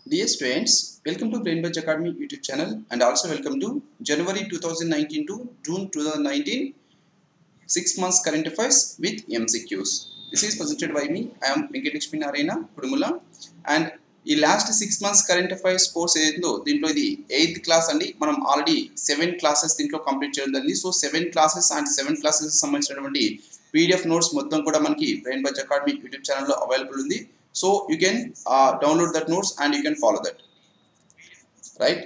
Dear students, welcome to Brainbudge Academy YouTube channel and also welcome to January 2019 to June 2019 6 months current affairs with MCQs. This is presented by me. I am Venkateshmi Narayana Kudumula and ఈ last six months current affairs course ఏదైందో దీంట్లో ఇది eighth class అండి మనం already seven classes దీంట్లో complete చేయడం జరిగింది so seven classes and seven classes సంబంధించినటువంటి పీడిఎఫ్ నోట్స్ మొత్తం కూడా మనకి బ్రెయిన్ బజ్ అకాడమీ యూట్యూబ్ ఛానల్లో అవైలబుల్ ఉంది so you can download that notes and you can follow that right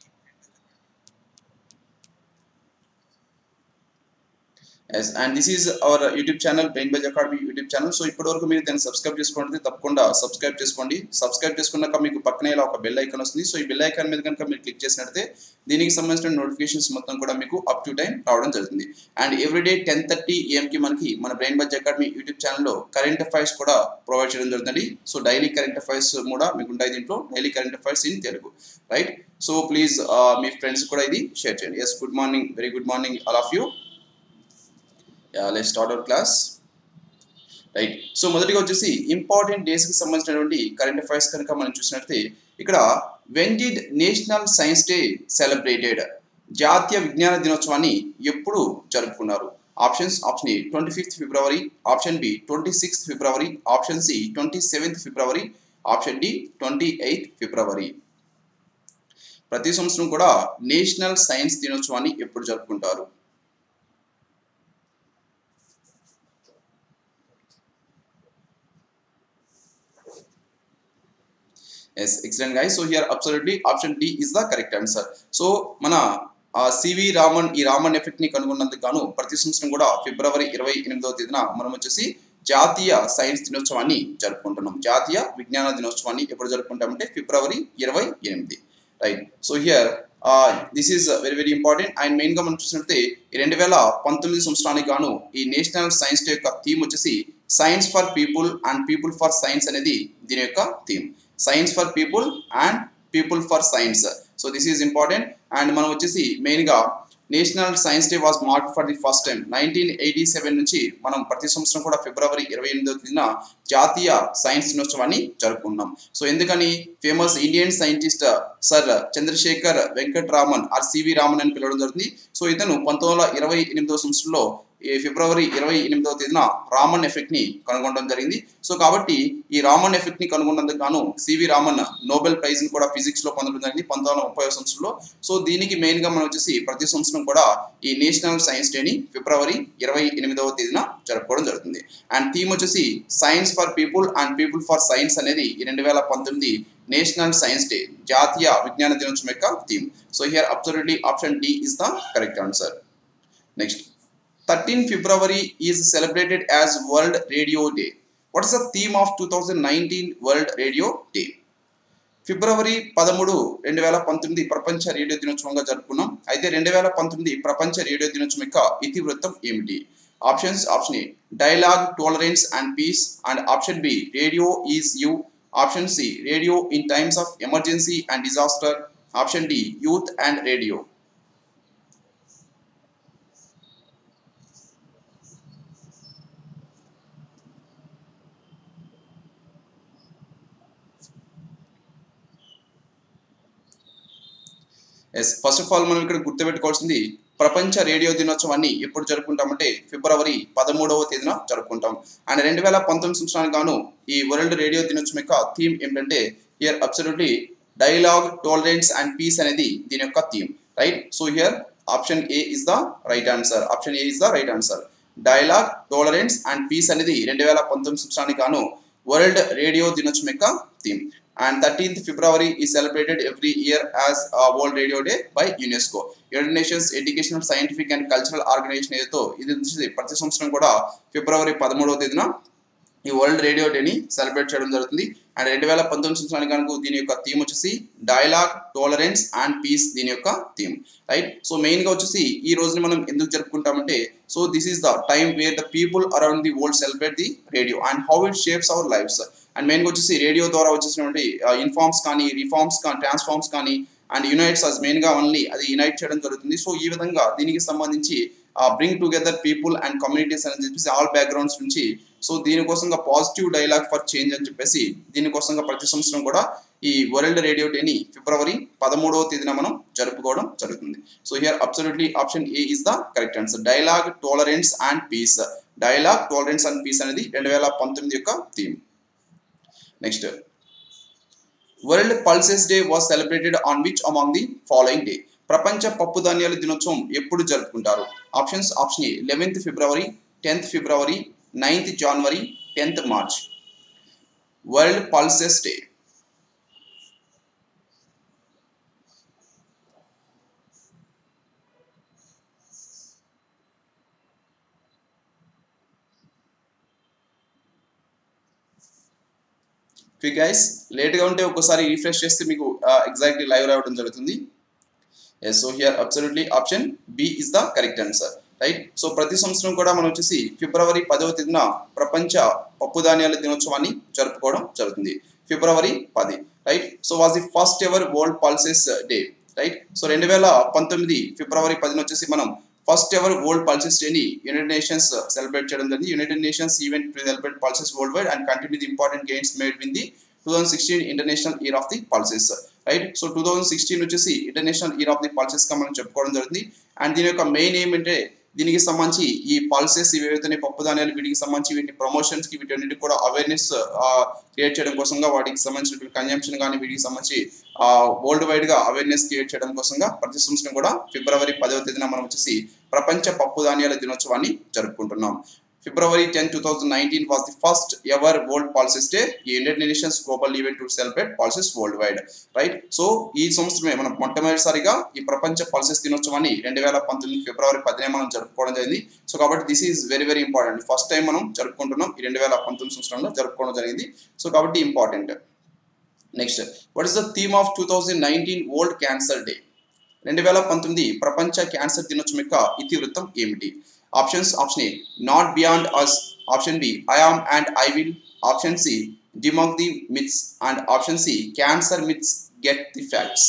yes and this is our YouTube channel Brain buzz academy YouTube channel so ఇప్పటివరకు మీరు దాన్ని subscribe చేసుకోండి తప్పకుండా subscribe చేసుకోండి subscribe చేసుకున్నాక మీకు పక్కనే ఇలా ఒక బెల్ ఐకాన్ వస్తుంది సో ఈ బెల్ ఐకాన్ మీద కనుక మీరు క్లిక్ చేసినట్లయితే దీనికి సంబంధించిన నోటిఫికేషన్స్ మొత్తం కూడా మీకు అప్ టు టైం రావడం జరుగుతుంది అండ్ ఎవ్రీడే టెన్ థర్టీ ఏఎంకి మనకి మన బ్రెయిన్ బజ్ అకాడమీ యూట్యూబ్ ఛానల్లో కరెంట్ అఫైర్స్ కూడా ప్రొవైడ్ చేయడం జరుగుతుంది సో డైలీ కరెంట్ అఫైర్స్ కూడా మీకు ఉంటాయి దీంట్లో daily current affairs in Telugu right so please మీ ఫ్రెండ్స్ కూడా ఇది షేర్ చేయండి yes good morning very good morning all of you ya let start our class right so మొదటిగా వచ్చేసి ఇంపార్టెంట్ డేస్కి సంబంధించినటువంటి కరెంట్ అఫైర్స్ కనుక మనం చూసినట్లయితే ఇక్కడ when did national science day celebrated జాతీయ విజ్ఞాన దినోత్సవాన్ని ఎప్పుడు జరుపుకున్నారు options option A twenty fifth February option B twenty sixth February option C twenty seventh February option D twenty eighth February ప్రతి సంవత్సరం కూడా నేషనల్ సైన్స్ దినోత్సవాన్ని ఎప్పుడు జరుపుకుంటారు yes excellent guys so here absolutely option D is the correct answer so మన C V Raman ఈ Raman effect ని కనుగొన్నందుకు గాను ప్రతి సంవత్సరం కూడా ఫిబ్రవరి ఇరవై ఎనిమిదవ తేదీన మనం వచ్చేసి జాతీయ సైన్స్ దినోత్సవాన్ని జరుపుకుంటున్నాం జాతీయ విజ్ఞాన దినోత్సవాన్ని ఎప్పుడు జరుపుకుంటామంటే ఫిబ్రవరి ఇరవై ఎనిమిది right so here this is very very important and మెయిన్గా మనం చూసినట్టే రెండు వేల పంతొమ్మిది సంవత్సరానికి గాను ఈ నేషనల్ సైన్స్ డే యొక్క థీమ్ వచ్చేసి science for people and people for science అనేది దీని యొక్క theme science for people and people for science so this is important and మనం వచ్చేసి మెయిన్గా national science day was mark for the first time nineteen eighty seven నుంచి మనం ప్రతి సంవత్సరం కూడా ఫిబ్రవరి ఇరవై ఎనిమిదో తేదీన జాతీయ సైన్స్ దినోత్సవాన్ని జరుపుకున్నాం సో ఎందుకని famous Indian scientist sir Chandrashekhar Venkataraman or C V Raman అని పిలవడం జరుగుతుంది సో ఇతను పంతొమ్మిది వందల ఇరవై ఎనిమిదో సంవత్సరంలో ఈ ఫిబ్రవరి ఇరవై ఎనిమిదవ తేదీన రామన్ ఎఫెక్ట్ ని కనుగొనడం జరిగింది సో కాబట్టి ఈ రామన్ ఎఫెక్ట్ ని కనుగొన్నందుకు గాను సివి రామన్ నోబెల్ ప్రైజ్ ని కూడా ఫిజిక్స్ లో పొందడం జరిగింది పంతొమ్మిది వందల ముప్పై సంవత్సరంలో సో దీనికి మెయిన్ గా మనం వచ్చేసి ప్రతి సంవత్సరం కూడా ఈ నేషనల్ సైన్స్ డేని ఫిబ్రవరి ఇరవై ఎనిమిదవ తేదీన జరుపుకోవడం జరుగుతుంది అండ్ థీమ్ వచ్చేసి science for people and people for science అనేది ఈ రెండు వేల పంతొమ్మిది నేషనల్ సైన్స్ డే జాతీయ విజ్ఞాన దినోత్సవం యొక్క theme so here absolutely option D is the correct answer next 13 February is celebrated as World Radio Day. What is the theme of 2019 World Radio Day? ఫిబ్రవరి పదమూడు రెండు వేల పంతొమ్మిది ప్రపంచ రేడియో దినోత్సవంగా జరుపుకున్నాం అయితే రెండు వేల పంతొమ్మిది ప్రపంచ రేడియో దినోత్సవం యొక్క ఇతివృత్తం ఏమిటి options option A dialogue tolerance and peace and option B radio is you option C radio in times of emergency and disaster option D youth and radio yes first of all మనం ఇక్కడ గుర్తుపెట్టుకోవాల్సింది ప్రపంచ radio దినోత్సవాన్ని ఎప్పుడు జరుపుకుంటామంటే ఫిబ్రవరి పదమూడవ తేదీన జరుపుకుంటాం and రెండు వేల పంతొమ్మిది సంవత్సరానికి గాను ఈ వరల్డ్ రేడియో దినోత్సవం యొక్క థీమ్ ఏమిటంటే here absolutely dialogue tolerance and peace అనేది దీని యొక్క theme right so here option A is the right answer option A is the right answer dialogue tolerance and peace అనేది రెండు వేల పంతొమ్మిది సంవత్సరానికి గాను వరల్డ్ రేడియో దినోత్సవం యొక్క theme and 13th February is celebrated every year as uh, World Radio Day by UNESCO. United Nations Educational Scientific and Cultural Organization ఏదో ఇది ప్రతి సంవత్సరం కూడా ఫిబ్రవరి పదమూడవ తేదీన ఈ వరల్డ్ రేడియో డేని సెలబ్రేట్ చేయడం జరుగుతుంది అండ్ రెండు వేల పంతొమ్మిది సంవత్సరానికి కనుక దీని యొక్క థీమ్ వచ్చేసి డైలాగ్ టాలరెన్స్ అండ్ పీస్ దీని యొక్క థీమ్ రైట్ సో మెయిన్గా వచ్చేసి ఈ రోజుని మనం ఎందుకు జరుపుకుంటామంటే so this is the time where the people around the world celebrate the radio and how it shapes our lifes and మెయిన్గా వచ్చేసి రేడియో ద్వారా వచ్చేసినటువంటి ఇన్ఫార్మ్స్ కానీ రిఫార్మ్స్ కానీ ట్రాన్స్ఫార్మ్స్ కానీ అండ్ యునైట్స్ అస్ మెయిన్గా ఓన్లీ అది యునైట్ చేయడం జరుగుతుంది సో ఈ విధంగా దీనికి సంబంధించి bring together people and communities అని చెప్పేసి ఆల్ బ్యాక్గ్రౌండ్స్ నుంచి సో దీనికోసంగా పాజిటివ్ డైలాగ్ ఫర్ చేంజ్ అని చెప్పేసి దీనికోసంగా ప్రతి సంవత్సరం కూడా ఈ వరల్డ్ రేడియో డేని ఫిబ్రవరి పదమూడవ తేదీన మనం జరుపుకోవడం జరుగుతుంది so here absolutely option A is the correct answer dialogue tolerance and peace dialogue tolerance and peace అనేది రెండు వేల పంతొమ్మిది యొక్క theme next world pulses day was celebrated on which among the following day ప్రపంచ పప్పు ధాన్యాల దినోత్సవం ఎప్పుడు జరుపుకుంటారు options option A eleventh February tenth February ninth January tenth March world pulses day quick guys లేట్గా ఉంటే ఒకసారి రిఫ్రెష్ చేస్తే మీకు ఎగ్జాక్ట్లీ లైవ్ రావడం జరుగుతుంది yes so here absolutely option B is the correct answer right so ప్రతి సంవత్సరం కూడా మనం వచ్చేసి ఫిబ్రవరి పదవ తేదీన ప్రపంచ పప్పు ధాన్యాల దినోత్సవాన్ని జరుపుకోవడం జరుగుతుంది ఫిబ్రవరి పది right so was the first ever world pulses day right so రెండు వేల పంతొమ్మిది ఫిబ్రవరి పదిన వచ్చేసి మనం ఫస్ట్ ఎవర్ వరల్డ్ పల్సెస్ డేని యునైటెడ్ నేషన్స్ సెలబ్రేట్ చేయడం జరిగింది United Nations event celebrate pulses worldwide and continue the important gains made in the two thousand sixteen international year of the pulses right so two thousand sixteen వచ్చేసి international year of the pulses గా మనం చెప్పుకోవడం జరిగింది and దీని యొక్క main ఏమంటే దీనికి సంబంధించి ఈ పల్సెస్ ఏవైతే పప్పు ధాన్యాలు వీటికి సంబంధించి వీటి ప్రమోషన్స్ కి వీటన్నిటికి కూడా అవేర్నెస్ క్రియేట్ చేయడం కోసంగా వాటికి సంబంధించిన కన్జంప్షన్ కానీ వీటికి సంబంధించి వరల్డ్ వైడ్ గా అవేర్నెస్ క్రియేట్ చేయడం కోసంగా ప్రతి సంవత్సరం కూడా ఫిబ్రవరి పదవ తేదీన మనం వచ్చేసి ప్రపంచ పప్పు ధాన్యాల దినోత్సవాన్ని జరుపుకుంటున్నాం February ten two thousand nineteen was the first ever world pulses day ఈ United Nations global event to celebrate pulses worldwide right so ఈ సంవత్సరమే మనం మొట్టమొదటిసారిగా ఈ ప్రపంచ పాలసీస్ దినోత్సవాన్ని రెండు వేల పంతొమ్మిది ఫిబ్రవరి పదినే మనం జరుపుకోవడం జరిగింది సో కాబట్టి this is very very important first time మనం జరుపుకుంటున్నాం ఈ రెండు వేల పంతొమ్మిది సంవత్సరంలో జరుపుకోవడం జరిగింది సో కాబట్టి important next what is the theme of two thousand nineteen world cancer day రెండు వేల పంతొమ్మిది ప్రపంచ క్యాన్సర్ దినోత్సవం యొక్క ఇతివృత్తం ఏమిటి options option A not beyond us option B I am and I will option C demock the myths and option C cancer myths get the facts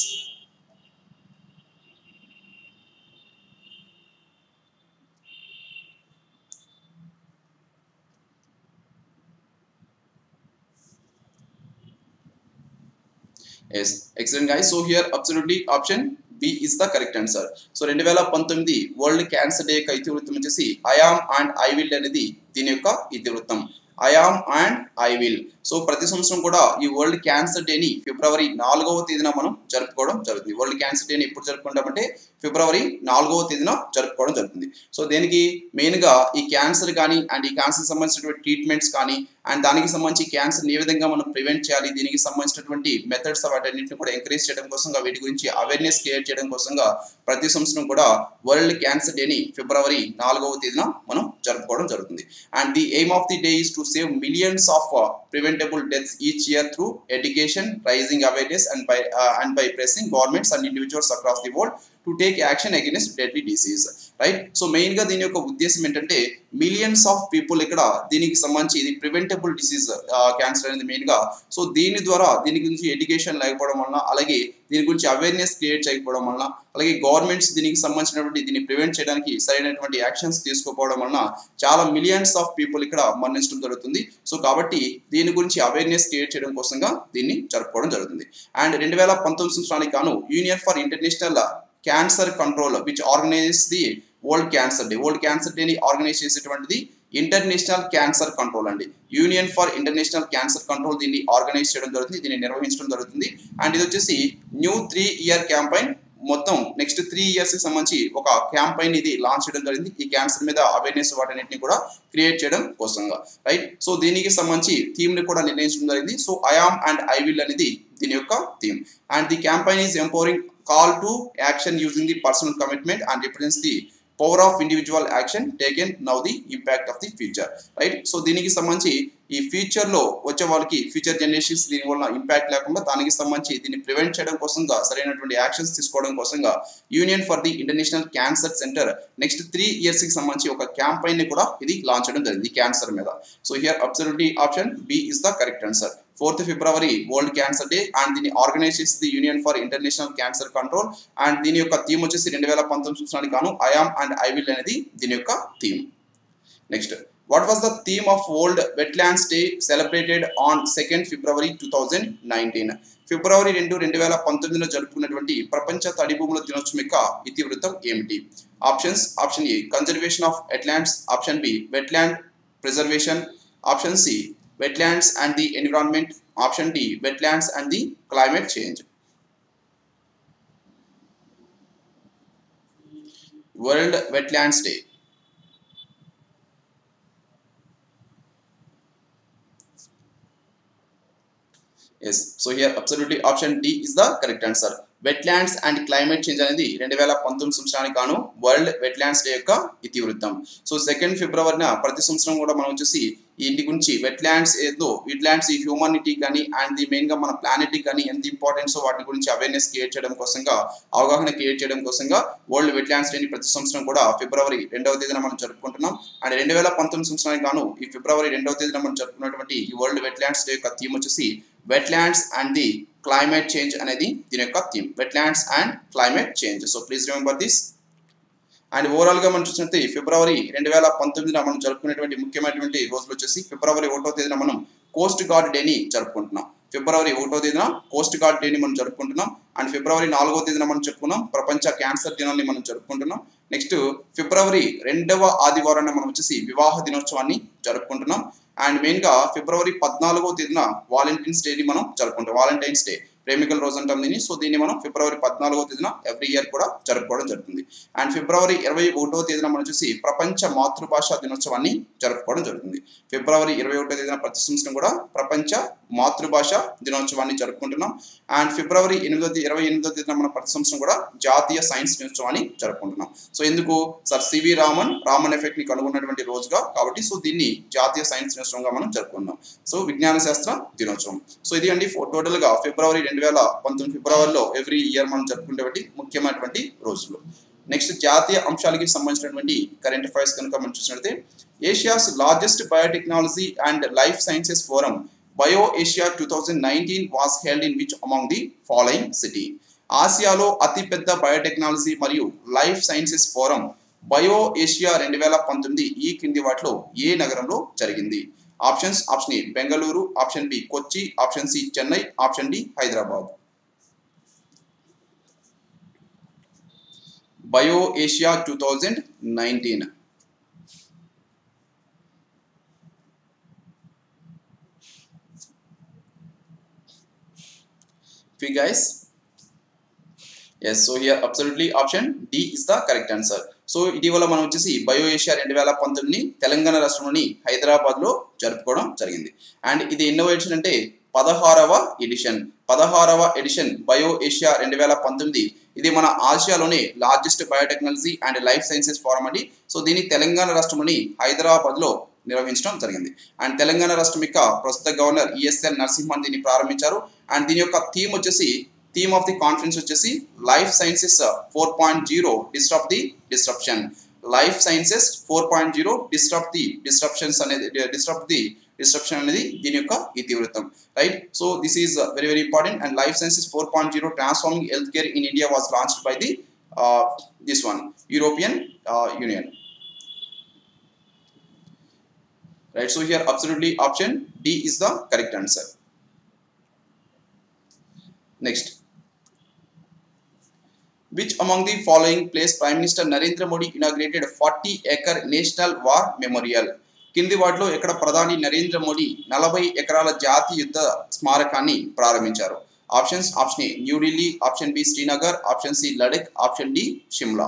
yes excellent guys so here absolutely option B is the correct answer so రెండు వేల పంతొమ్మిది world cancer day యొక్క ఇతివృత్తం వచ్చేసి I am and I will అనేది దీని యొక్క ఇతివృత్తం I am and I will so ప్రతి సంవత్సరం కూడా ఈ వరల్డ్ క్యాన్సర్ డేని ఫిబ్రవరి నాలుగవ తేదీన మనం జరుపుకోవడం జరుగుతుంది వరల్డ్ క్యాన్సర్ డేని ఎప్పుడు జరుపుకుంటామంటే ఫిబ్రవరి నాలుగవ తేదీన జరుపుకోవడం జరుగుతుంది సో దేనికి మెయిన్గా ఈ క్యాన్సర్ కానీ అండ్ ఈ క్యాన్సర్ సంబంధించినటువంటి ట్రీట్మెంట్స్ కానీ అండ్ దానికి సంబంధించి క్యాన్సర్ ఏ విధంగా మనం ప్రివెంట్ చేయాలి దీనికి సంబంధించినటువంటి మెథడ్స్ వాటన్నింటిని కూడా ఎంకరేజ్ చేయడం కోసంగా వీటి గురించి అవేర్నెస్ క్రియేట్ చేయడం కోసంగా ప్రతి సంవత్సరం కూడా వరల్డ్ క్యాన్సర్ డేని ఫిబ్రవరి నాలుగవ తేదీన మనం జరుపుకోవడం జరుగుతుంది and the aim of the day is to save millions of preventable deaths each year through education raising awareness and by and by pressing governments and individuals across the world to take action against deadly disease right so main గా దీని యొక్క ఉద్దేశం ఏంటంటే millions of people ఇక్కడ దీనికి సంబంధించి ఇది preventable disease cancer అనేది మెయిన్ గా సో దీని ద్వారా దీని గురించి ఎడ్యుకేషన్ లేకపోవడం వలన అలాగే దీని గురించి అవేర్నెస్ క్రియేట్ చేయకపోవడం వలన అలాగే గవర్నమెంట్స్ దీనికి సంబంధించినటువంటి దీన్ని ప్రివెంట్ చేయడానికి సరైనటువంటి యాక్షన్స్ తీసుకోకపోవడం వలన చాలా మిలియన్స్ ఆఫ్ పీపుల్ ఇక్కడ మరణించడం జరుగుతుంది సో కాబట్టి దీని గురించి అవేర్నెస్ క్రియేట్ చేయడం కోసంగా దీన్ని జరుపుకోవడం జరుగుతుంది అండ్ రెండు వేల పంతొమ్మిది సంవత్సరానికి గాను Union for International Cancer Control which organises the world cancer day world cancer డేని ఆర్గనైజ్ చేసేటువంటిది ఇంటర్నేషనల్ క్యాన్సర్ కంట్రోల్ అండి Union for International Cancer Control దీన్ని ఆర్గనైజ్ చేయడం జరుగుతుంది దీన్ని నిర్వహించడం జరుగుతుంది అండ్ ఇది వచ్చేసి న్యూ త్రీ ఇయర్ క్యాంపైన్ మొత్తం నెక్స్ట్ త్రీ ఇయర్స్ కి సంబంధించి ఒక క్యాంపైన్ ఇది లాంచ్ చేయడం జరిగింది ఈ క్యాన్సర్ మీద అవేర్నెస్ వాటన్నిటిని కూడా క్రియేట్ చేయడం కోసంగా రైట్ సో దీనికి సంబంధించి థీమ్ ని కూడా నిర్ణయించడం జరిగింది so I am and I will అనేది దీని యొక్క theme and the campaign is empowering call to action using the personal commitment and represents the power of individual action taken now the impact of the future right so దీనికి సంబంధించి ఈ future లో వచ్చే వాళ్ళకి future generations దీని వల్ల impact లేకుండా దానికి సంబంధించి దీన్ని ప్రివెంట్ చేయడం కోసంగా సరైనటువంటి యాక్షన్స్ తీసుకోవడం కోసంగా Union for the International Cancer Centre next three years కి సంబంధించి ఒక క్యాంపైన్ ని కూడా ఇది లాంచ్ చేయడం జరిగింది క్యాన్సర్ మీద so here absolutely option B is the correct answer fourth February world cancer day and దీన్ని ఆర్గనైజ్ చేసింది Union for International Cancer Control and దీని యొక్క థీమ్ వచ్చేసి రెండు వేల పంతొమ్మిది సంవత్సరానికి గాను ఐఆమ్ అండ్ ఐ విల్ అనేది దీని యొక్క theme next what was the theme of world wetlands day celebrated on second February two thousand nineteen ఫిబ్రవరి రెండు రెండు వేల పంతొమ్మిదిలో జరుపుకున్నటువంటి ప్రపంచ తడి భూముల దినోత్సవం యొక్క ఇతివృత్తం ఏమిటి options option A conservation of wetlands option B wetland preservation option C wetlands and the environment option D wetlands and the climate change world wetlands day yes so here absolutely option D is the correct answer wetlands and climate change అనేది రెండు వేల పంతొమ్మిది సంవత్సరానికి గాను world wetlands day యొక్క ఇతివృత్తం so second ఫిబ్రవరిన ప్రతి సంవత్సరం కూడా మనం వచ్చేసి ఇంటి గురించి వెట్లాండ్స్ ఏదో వెట్లాండ్స్ ఈ హ్యూమానిటీ కానీ అండ్ ది మెయిన్ గా మన ప్లానెట్ కానీ ఎంత ఇంపార్టెన్స్ వాటి గురించి అవేర్నెస్ క్రియేట్ చేయడం కోసంగా అవగాహన క్రియేట్ చేయడం కోసంగా వరల్డ్ వెట్లాండ్స్ డేని ప్రతి సంవత్సరం కూడా ఫిబ్రవరి రెండవ తేదీన మనం జరుపుకుంటున్నాం అండ్ రెండు వేల పంతొమ్మిది సంవత్సరానికి గాను ఈ ఫిబ్రవరి రెండవ తేదీన మనం జరుపుకున్నటువంటి ఈ వరల్డ్ వెట్లాండ్స్ డే యొక్క థీమ్ వచ్చేసి wetlands and the climate change అనేది దీని యొక్క theme wetlands and climate change so please remember this and overall గా మనం చూసినట్టు ఫిబ్రవరి రెండు వేల పంతొమ్మిదిన మనం జరుపుకునేటువంటి ముఖ్యమైనటువంటి రోజులు వచ్చేసి ఫిబ్రవరి ఒకటో తేదీన మనం కోస్ట్ గార్డ్ డేని జరుపుకుంటున్నాం ఫిబ్రవరి ఒకటో తేదీన కోస్ట్ గార్డ్ డేని మనం జరుపుకుంటున్నాం అండ్ ఫిబ్రవరి నాలుగో తేదీన మనం చెప్పుకున్నాం ప్రపంచ క్యాన్సర్ దినాన్ని మనం జరుపుకుంటున్నాం నెక్స్ట్ ఫిబ్రవరి రెండవ ఆదివారాన్ని మనం వచ్చేసి వివాహ దినోత్సవాన్ని జరుపుకుంటున్నాం అండ్ మెయిన్ గా ఫిబ్రవరి పద్నాలుగో తేదీన వాలంటైన్స్ డేని మనం జరుపుకుంటాం వాలంటైన్స్ డే ప్రేమికల రోజు అంటాం దీన్ని సో దీన్ని మనం ఫిబ్రవరి పద్నాలుగో తేదీన ఎవ్రీ ఇయర్ కూడా జరుపుకోవడం జరుగుతుంది అండ్ ఫిబ్రవరి ఇరవై ఒకటో తేదీన మనం చూసి ప్రపంచ మాతృభాష దినోత్సవాన్ని జరుపుకోవడం జరుగుతుంది ఫిబ్రవరి ఇరవై ఒకటో తేదీన ప్రతి సంవత్సరం కూడా ప్రపంచ మాతృభాష దినోత్సవాన్ని జరుపుకుంటున్నాం అండ్ ఫిబ్రవరి ఎనిమిదో తేదీ ఇరవై ఎనిమిదో తేదీన మనం ప్రతి సంవత్సరం కూడా జాతీయ సైన్స్ దినోత్సవాన్ని జరుపుకుంటున్నాం సో ఎందుకు sir C V Raman Raman effect ని కనుగొన్నటువంటి రోజుగా కాబట్టి సో దీన్ని జాతీయ సైన్స్ దినోత్సవంగా మనం జరుపుకుందాం సో విజ్ఞాన శాస్త్ర దినోత్సవం సో ఇది అండి టోటల్ గా ఫిబ్రవరి రెండు వేల పంతొమ్మిది ఫిబ్రవరిలో ఎవ్రీ ఇయర్ మనం జరుపుకునేటువంటి ముఖ్యమైనటువంటి రోజులు నెక్స్ట్ జాతీయ అంశాలకి సంబంధించినటువంటి కరెంట్ అఫైర్స్ కనుక మనం చూసినట్లయితే Asia's largest biotechnology and life sciences forum bio Asia two thousand nineteen was held in which among the following city ఆసియాలో అతిపెద్ద బయోటెక్నాలజీ మరియు life sciences forum bio Asia రెండు వేల పంతొమ్మిది ఈ కింది వాటిలో ఏ నగరంలో జరిగింది options option A Bengaluru option B Kochi option C Chennai option D Hyderabad bio Asia two thousand nineteen guys yes so here absolutely option D is the correct answer so ఇటీవల మనం వచ్చేసి బయో ఏషియా రెండు వేల పంతొమ్మిది తెలంగాణ రాష్ట్రంలోని హైదరాబాద్ లో జరుపుకోవడం జరిగింది అండ్ ఇది ఎన్నో ఎడిషన్ అంటే పదహారవ ఎడిషన్ పదహారవ ఎడిషన్ బయో ఏషియా రెండు వేల పంతొమ్మిది ఇది మన ఆసియాలోనే largest biotechnology and life sciences forum అండి సో దీన్ని తెలంగాణ రాష్ట్రంలోని హైదరాబాద్ లో నిర్వహించడం జరిగింది అండ్ తెలంగాణ రాష్ట్రం యొక్క ప్రస్తుత గవర్నర్ ఈఎస్ఎల్ నరసింహన్ దీన్ని ప్రారంభించారు అండ్ దీని యొక్క థీమ్ వచ్చేసి థీమ్ ఆఫ్ ది కాన్ఫరెన్స్ వచ్చేసి life sciences four point zero disturb the disruption life sciences four point zero disturb the disruptions అనేది డిస్టర్బ్ ది డిస్ట్రప్షన్ అనేది దీని యొక్క ఇతివృత్తం right so this is very very important and life sciences four point zero transforming health care in India was launched by the this one European Union right so here absolutely option d is the correct answer next which among the following place prime minister narendra modi inaugurated 40 acre national war memorial కింది వాటిలో ఎక్కడ ప్రధాని నరేంద్ర మోడీ నలభై ఎకరాల జాతీయ యుద్ధ స్మారకాన్ని ప్రారంభించారు options option A New Delhi option B Srinagar option C Ladakh option D Shimla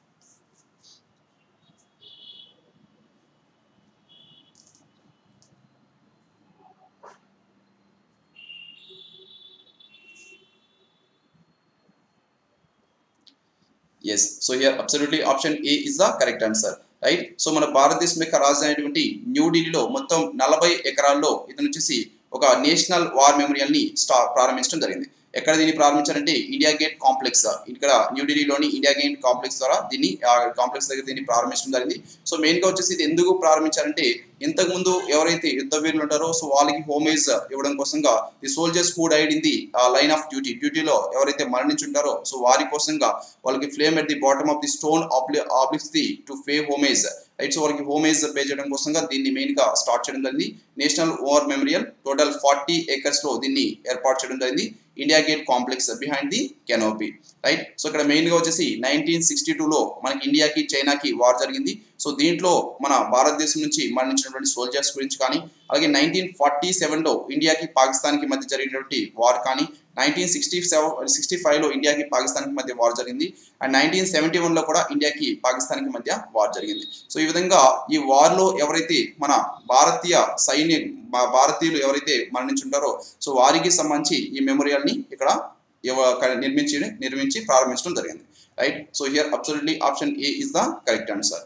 yes so here absolutely option A is the correct answer right so మన భారతదేశం యొక్క రాజధాని అయినటువంటి న్యూఢిల్లీలో మొత్తం నలభై ఎకరాల్లో ఇతను వచ్చేసి ఒక నేషనల్ వార్ మెమోరియల్ ని స్టా ప్రారంభించడం జరిగింది ఎక్కడ దీన్ని ప్రారంభించారంటే ఇండియా గేట్ కాంప్లెక్స్ ఇక్కడ న్యూఢిల్లీలోని ఇండియా గేట్ కాంప్లెక్స్ ద్వారా దీన్ని కాంప్లెక్స్ దగ్గర దీన్ని ప్రారంభించడం జరిగింది సో మెయిన్ గా వచ్చేసి ఇది ఎందుకు ప్రారంభించారంటే ఇంతకుముందు ఎవరైతే యుద్ధ వీరులు ఉంటారో సో వాళ్ళకి హోమేజ్ ఇవ్వడం కోసంగా the soldiers who died in the line of duty డ్యూటీలో ఎవరైతే మరణించుంటారో సో వారి కోసంగా వాళ్ళకి flame at the bottom of the stone obelisks the to pay homage right so వాళ్ళకి హోమేజ్ పే చేయడం కోసంగా దీన్ని మెయిన్ గా స్టార్ట్ చేయడం జరిగింది national war memorial total forty acres లో దీన్ని ఏర్పాటు చేయడం జరిగింది India Gate complex behind the canopy right so ఇక్కడ మెయిన్ గా వచ్చేసి నైన్టీన్ సిక్స్టీ టూలో మనకి ఇండియాకి చైనాకి వార్ జరిగింది సో దీంట్లో మన భారతదేశం నుంచి మరణించినటువంటి సోల్జర్స్ గురించి కానీ అలాగే నైన్టీన్ ఫార్టీ సెవెన్లో ఇండియాకి పాకిస్తాన్కి మధ్య జరిగినటువంటి వార్ కానీ నైన్టీన్ సిక్స్టీ సెవెన్ సిక్స్టీ ఫైవ్లో ఇండియాకి పాకిస్తాన్కి మధ్య వార్ జరిగింది అండ్ నైన్టీన్ సెవెంటీ వన్లో కూడా ఇండియాకి పాకిస్తాన్కి మధ్య వార్ జరిగింది సో ఈ విధంగా ఈ వార్లో ఎవరైతే మన భారతీయ సైన్య భా- భారతీయులు ఎవరైతే మరణించుంటారో సో వారికి సంబంధించి ఈ మెమోరియల్ని ఇక్కడ ఎవ- క- నిర్మించి నిర్మించి ప్రారంభించడం జరిగింది right so here absolutely option A is the correct answer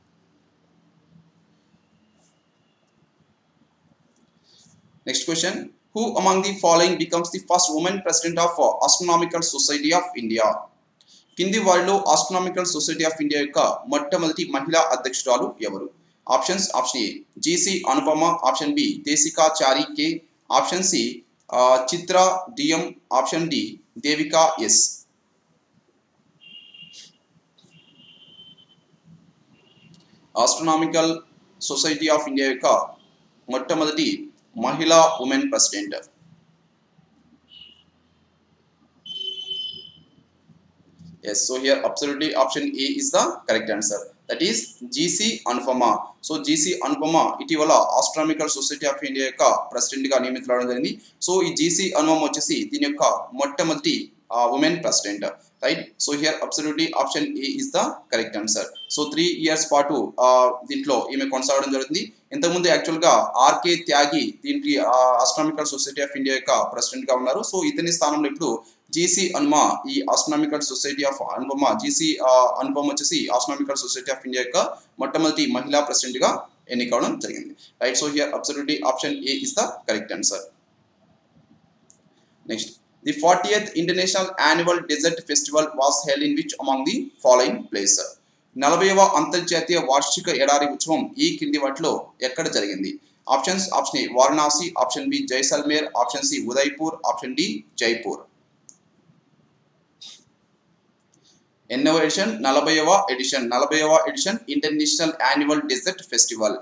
next question who among the following becomes the first women president of astronomical society of India కింది వారిలో ఆస్ట్రోనామికల్ సొసైటీ ఆఫ్ ఇండియా యొక్క మొట్టమొదటి మహిళా అధ్యక్షురాలు ఎవరు options option A GC Anupama option B Deshika Chari K option C Chitra DM option D Devika S astronomical society of India యొక్క మొట్టమొదటి మహిళా women president Yes, so here absolutely option A is the correct answer. That is GC Anupama. So GC Anupama ఇటీవల astronomical society of India యొక్క president గా నియమితులవడం జరిగింది so ఈ GC Anupama వచ్చేసి దీని యొక్క మొట్టమొదటి women president right so here absolutely option A is the correct answer so three years పాటు ఆ, దీంట్లో ఈమె కొనసాగడం జరుగుతుంది ఇంతకుముందు యాక్చువల్ గా ఆర్కే త్యాగి దీనికి ఆస్ట్రామికల్ సొసైటీ ఆఫ్ ఇండియా యొక్క ప్రెసిడెంట్ గా ఉన్నారు సో ఇతని స్థానంలో ఇప్పుడు జీసీ అనుమ ఈ astronomical society of Anupama GC Anupama వచ్చేసి ఆస్ట్రామికల్ సొసైటీ ఆఫ్ ఇండియా యొక్క మొట్టమొదటి మహిళా ప్రెసిడెంట్ గా ఎన్నికవడం జరిగింది right so here absolutely option A is the correct answer next the fortieth international annual desert festival was held in which among the following place నలభైవ అంతర్జాతీయ వార్షిక ఎడారి ఉత్సవం ఈ కింది వాటిలో ఎక్కడ జరిగింది options option A Varanasi option B Jaisalmer option C Udaipur option D Jaipur ఎన్నవ ఎడిషన్ నలభైవ ఎడిషన్ నలభైవ edition international annual desert festival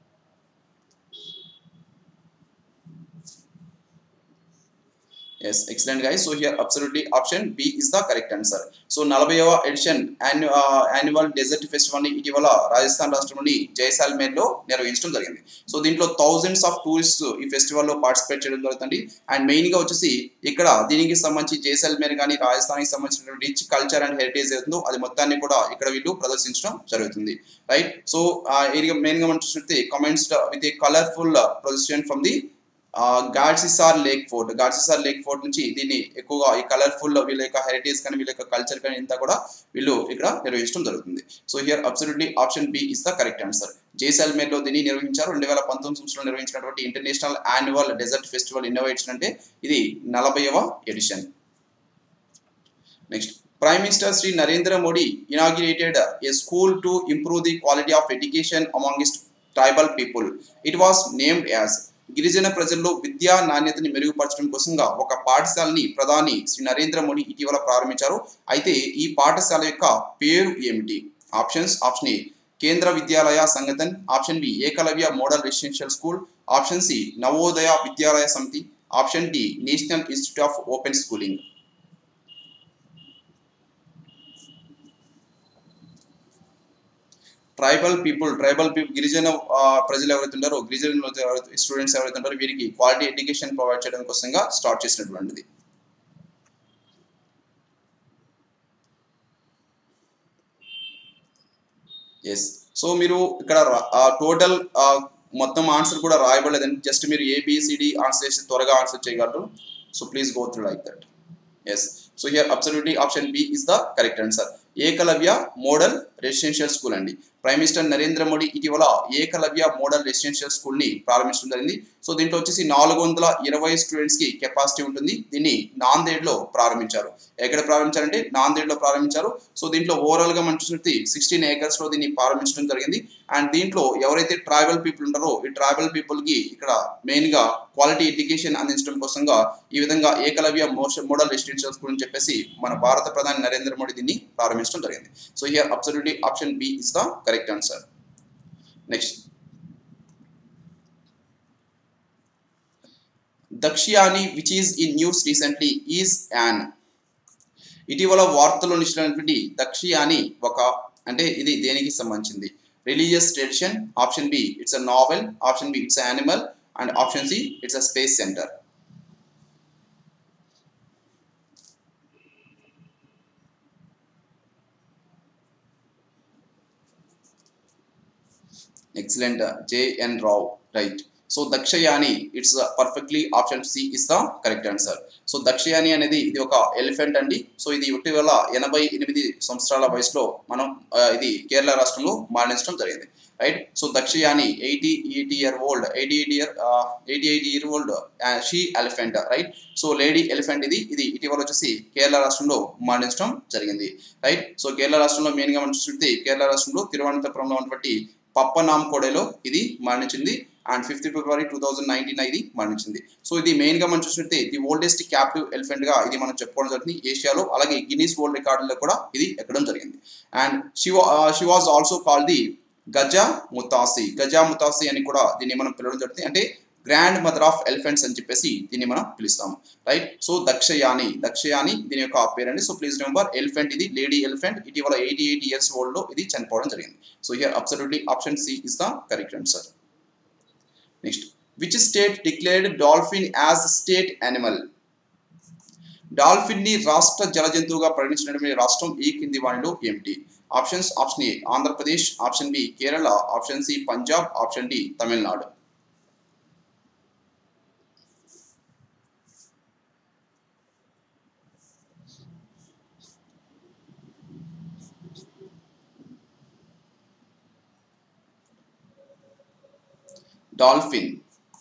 yes excellent guys so here absolutely option B is the correct answer so నలభైవ ఎడిషన్ యాన్యువల్ డెజర్ట్ ఫెస్టివల్ ని ఇటీవల రాజస్థాన్ రాష్ట్రంలోని జైసాల్మేర్ లో నిర్వహించడం జరిగింది సో దీంట్లో థౌజండ్స్ ఆఫ్ టూరిస్ట్ ఈ ఫెస్టివల్ లో పార్టిసిపేట్ చేయడం జరుగుతుంది అండ్ మెయిన్ గా వచ్చేసి ఇక్కడ దీనికి సంబంధించి జైసల్మేర్ కానీ రాజస్థాన్ సంబంధించిన రిచ్ కల్చర్ అండ్ హెరిటేజ్ ఏదో అది మొత్తాన్ని కూడా ఇక్కడ వీళ్ళు ప్రదర్శించడం జరుగుతుంది రైట్ సో ఏరియా మెయిన్ గా మనం చూసినట్టే commences with a colourful procession from the Gadisar lake fort Gadisar lake fort నుంచి దీన్ని ఎక్కువగా ఈ కలర్ఫుల్ వీళ్ళ యొక్క హెరిటేజ్ కానీ వీళ్ళ యొక్క కల్చర్ కానీ ఇంతా కూడా వీళ్ళు ఇక్కడ నిర్వహించడం జరుగుతుంది so here absolutely option B is the correct answer Jaisalmer లో దీన్ని నిర్వహించారు రెండు వేల పంతొమ్మిది సంవత్సరంలో నిర్వహించినటువంటి international annual desert festival innovation అంటే ఇది నలభైవ edition next Prime Minister Sri Narendra Modi inaugurated a school to improve the quality of education amongst tribal people. It was named as గిరిజన ప్రజల్లో విద్యా నాణ్యతని మెరుగుపరచడం కోసంగా ఒక పాఠశాలని ప్రధాని శ్రీ నరేంద్ర మోడీ ఇటీవల ప్రారంభించారు అయితే ఈ పాఠశాల యొక్క పేరు ఏమిటి options option A Kendra Vidyalaya Sangathan option B Eklavya model residential school option C Navodaya Vidyalaya Samiti option D national institute of open schooling tribal people tribal people గిరిజన ఆ, ప్రజలు ఎవరైతే ఉంటారో గిరిజన స్టూడెంట్స్ ఎవరైతే ఉంటారో వీరికి క్వాలిటీ ఎడ్యుకేషన్ ప్రొవైడ్ చేయడం కోసంగా స్టార్ట్ చేసినటువంటిది ఎస్ సో మీరు ఇక్కడ టోటల్ మొత్తం ఆన్సర్ కూడా రాయబడలేదండి జస్ట్ మీరు ఏబిసిడి ఆన్సర్ చేసి త్వరగా ఆన్సర్ చేయగలరు so please go through like that yes so here absolutely option B is the correct answer Eklavya model residential school అండి ప్రైమ్ మినిస్టర్ నరేంద్ర మోడీ ఇటీవల ఏకలవ్య మోడల్ రెసిడెన్షియల్ స్కూల్ ని ప్రారంభించడం జరిగింది సో దీంట్లో వచ్చేసి నాలుగు వందల ఇరవై స్టూడెంట్స్ కి కెపాసిటీ ఉంటుంది దీన్ని నాందేడ్ లో ప్రారంభించారు ఎక్కడ ప్రారంభించారంటే నాందేడ్ లో ప్రారంభించారు సో దీంట్లో ఓవరాల్ గా మనం చూసినట్టు సిక్స్టీన్ ఏకర్స్ లో దీన్ని ప్రారంభించడం జరిగింది అండ్ దీంట్లో ఎవరైతే ట్రైబల్ పీపుల్ ఉంటారో ఈ ట్రైబల్ పీపుల్ కి ఇక్కడ మెయిన్ గా క్వాలిటీ ఎడ్యుకేషన్ అందించడం కోసంగా ఈ విధంగా ఏకలవ్య మోడల్ రెసిడెన్షియల్ స్కూల్ అని చెప్పేసి మన భారత ప్రధాని నరేంద్ర మోడీ దీన్ని ప్రారంభించడం జరిగింది so here absolutely option B is the correct answer next Dakshayani which is in news recently is an ఇటీవల వార్తల్లో నిలిచినటువంటి దక్షియాని ఒక అంటే ఇది దేనికి సంబంధించింది religious tradition option B it's a novel option B it's animal and option C it's a space centre excellent JN Rao right so Dakshayani it's perfectly option C is the correct answer so Dakshayani అనేది ఇది ఒక elephant అండి so ఇది ఇటీవల ఎనభై ఎనిమిది సంవత్సరాల వయసులో మనం ఆ, ఇది కేరళ రాష్ట్రంలో మరణించడం జరిగింది right so Dakshayani eighty eighty year old eighty eight year eighty eight year old she elephant right so lady elephant ఇది ఇది ఇటీవల వచ్చేసి కేరళ రాష్ట్రంలో మరణించడం జరిగింది రైట్ సో కేరళ రాష్ట్రంలో మెయిన్గా మనం చూస్తే కేరళ రాష్ట్రంలో తిరువనంతపురంలో ఉన్నటువంటి పప్పనాంకోడెలో ఇది మరణించింది and fifth February two thousand nineteen ఇది మరణించింది సో ఇది మెయిన్ గా మనం చూసినట్టే ది ఓల్డెస్ట్ క్యాప్టివ్ ఎలిఫెంట్ గా ఇది మనం చెప్పుకోవడం జరిగింది ఏషియాలో అలాగే గిన్నీస్ వరల్డ్ రికార్డులో కూడా ఇది ఎక్కడం జరిగింది and she she was also call the Gaja Muthassi Gaja Muthassi అని కూడా దీన్ని మనం పిలవడం జరుగుతుంది అంటే గ్రాండ్ మదర్ ఆఫ్ ఎలిఫెంట్స్ అని చెప్పేసి దీన్ని మనం పిలుస్తాం రైట్ సో దక్షయాని దక్షయాని దీని యొక్క పేరండి సో ప్లీజ్ రిమెంబర్ ఎలిఫెంట్ ఇది లేడీ ఎలిఫెంట్ ఇటీవల ఎయిటీ ఎయిట్ ఇయర్స్ ఓల్డ్ లో ఇది చనిపోవడం జరిగింది so here absolutely option C is the correct answer next which state declared dolphin as state animal dolphin ని రాష్ట్ర జల జంతువుగా పరిగణించినటువంటి రాష్ట్రం ఈ కింది వాణిలో ఏమిటి options option A Andhra Pradesh option B Kerala option C Punjab option D Tamil Nadu dolphin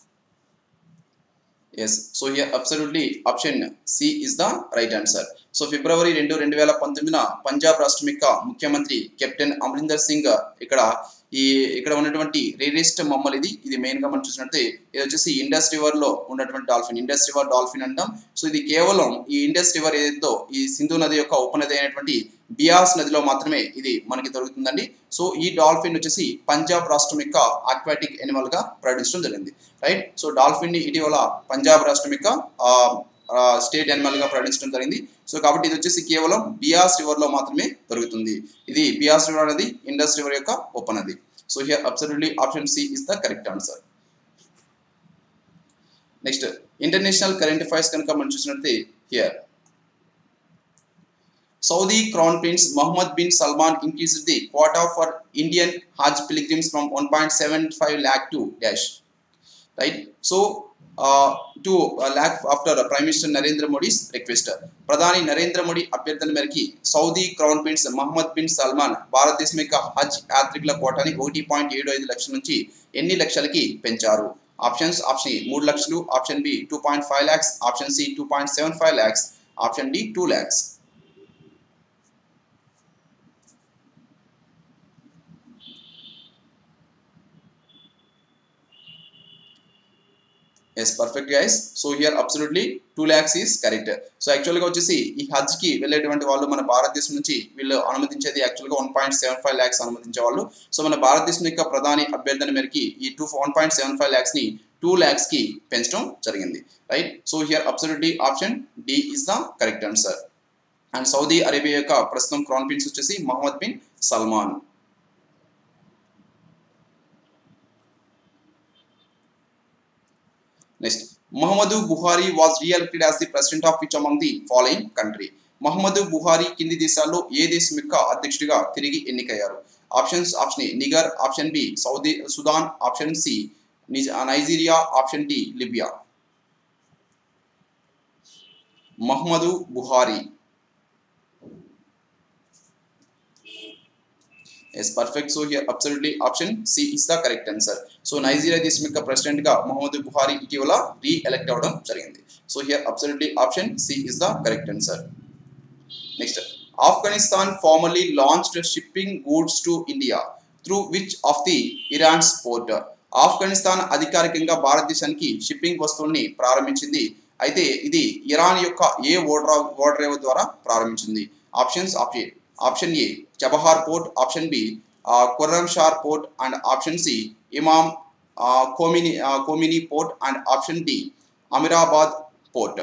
yes so here absolutely option C is the right answer so February రెండు రెండు వేల పంతొమ్మిదిన పంజాబ్ రాష్ట్రం యొక్క ముఖ్యమంత్రి కెప్టెన్ అమరీందర్ సింగ్ ఇక్కడ ఈ ఇక్కడ ఉన్నటువంటి రేరెస్ట్ మమ్మల్ ఇది ఇది మెయిన్ గా మనం చూసినట్టే ఇది వచ్చేసి ఇండస్ రివర్ లో ఉన్నటువంటి డాల్ఫిన్ ఇండస్ రివర్ డాల్ఫిన్ అంటాం సో ఇది కేవలం ఈ ఇండస్ రివర్ ఏదైతే ఈ సింధు నది యొక్క ఉపనది అయినటువంటి బియాస్ నదిలో మాత్రమే ఇది మనకి దొరుకుతుందండి సో ఈ డాల్ఫిన్ వచ్చేసి పంజాబ్ రాష్ట్రం యొక్క ఆక్వాటిక్ ఎనిమల్ గా ప్రకటించడం జరిగింది రైట్ సో డాల్ఫిన్ ని ఇటీవల పంజాబ్ రాష్ట్రం యొక్క స్టేట్ యానిమల్ గా ప్రకటించడం జరిగింది సో కాబట్టి ఇది వచ్చేసి కేవలం బియాస్ రివర్ లో మాత్రమే దొరుకుతుంది ఇది బియాస్ రివర్ అనేది ఇండస్ రివర్ యొక్క ఉపనది so here absolutely option C is the correct answer next international current affairs కనుక మనం చూసినట్టే here Saudi Crown Prince Mohammed bin Salman increased the quota for Indian Hajj pilgrims from 1.75 lakh to dash. Right? So, uh, to uh, lakh after uh, Prime Minister Narendra Modi's request. ప్రధాని నరేంద్ర మోడీ అభ్యర్థన మేరకి Saudi crown prince Mohammed bin Salman భారతదేశం యొక్క హజ్ యాత్రికుల కోటాని ఒకటి point ఏడు ఐదు లక్షల నుంచి ఎన్ని లక్షలకి పెంచారు ఆప్షన్స్ ఆప్షన్ ఏ మూడు లక్షలు option B two point five lakhs option C two point seven five lakhs option D two lakhs yes perfect guys so here absolutely two lakhs is correct so యాక్చువల్గా వచ్చేసి ఈ హజ్కి వెళ్ళేటువంటి వాళ్ళు మన భారతదేశం నుంచి వీళ్ళు అనుమతించేది యాక్చువల్గా one point seven five lakhs అనుమతించే వాళ్ళు సో మన భారతదేశం యొక్క ప్రధాని అభ్యర్థన మేరకి ఈ two one point seven five ల్యాక్స్ని టూ ల్యాక్స్కి పెంచడం జరిగింది right so here absolutely option D is the correct answer and Saudi Arabia యొక్క ప్రస్తుతం క్రౌన్ ప్రిన్స్ వచ్చేసి Mohammed bin Salman next Muhammadu Buhari was reelected as the president of which among the following country Muhammadu Buhari కింది దేశాల్లో ఏ దేశం యొక్క అధ్యక్షుడిగా తిరిగి ఎన్నికయ్యారు options option A Niger option B Saudi Sudan option C Nigeria option D Libya Muhammadu Buhari yes perfect so here absolutely option C is the correct answer so Nigeria దేశం యొక్క ప్రెసిడెంట్ గా మొహమ్మద్ బుహారీ ఇటీవల రీ ఎలక్ట్ అవ్వడం జరిగింది so here absolutely option C is the correct answer next Afghanistan formally launched shipping goods to India through which of the Iran's port Afghanistan అధికారికంగా భారతదేశానికి shipping వస్తువుల్ని ప్రారంభించింది అయితే ఇది ఇరాన్ యొక్క ఏ ఓడర్ ఓడరేవ్ ద్వారా ప్రారంభించింది options option option A Chabahar port option B Khorramshahr port and option C Imam Khomeini Khomeini port and option D Amirabad port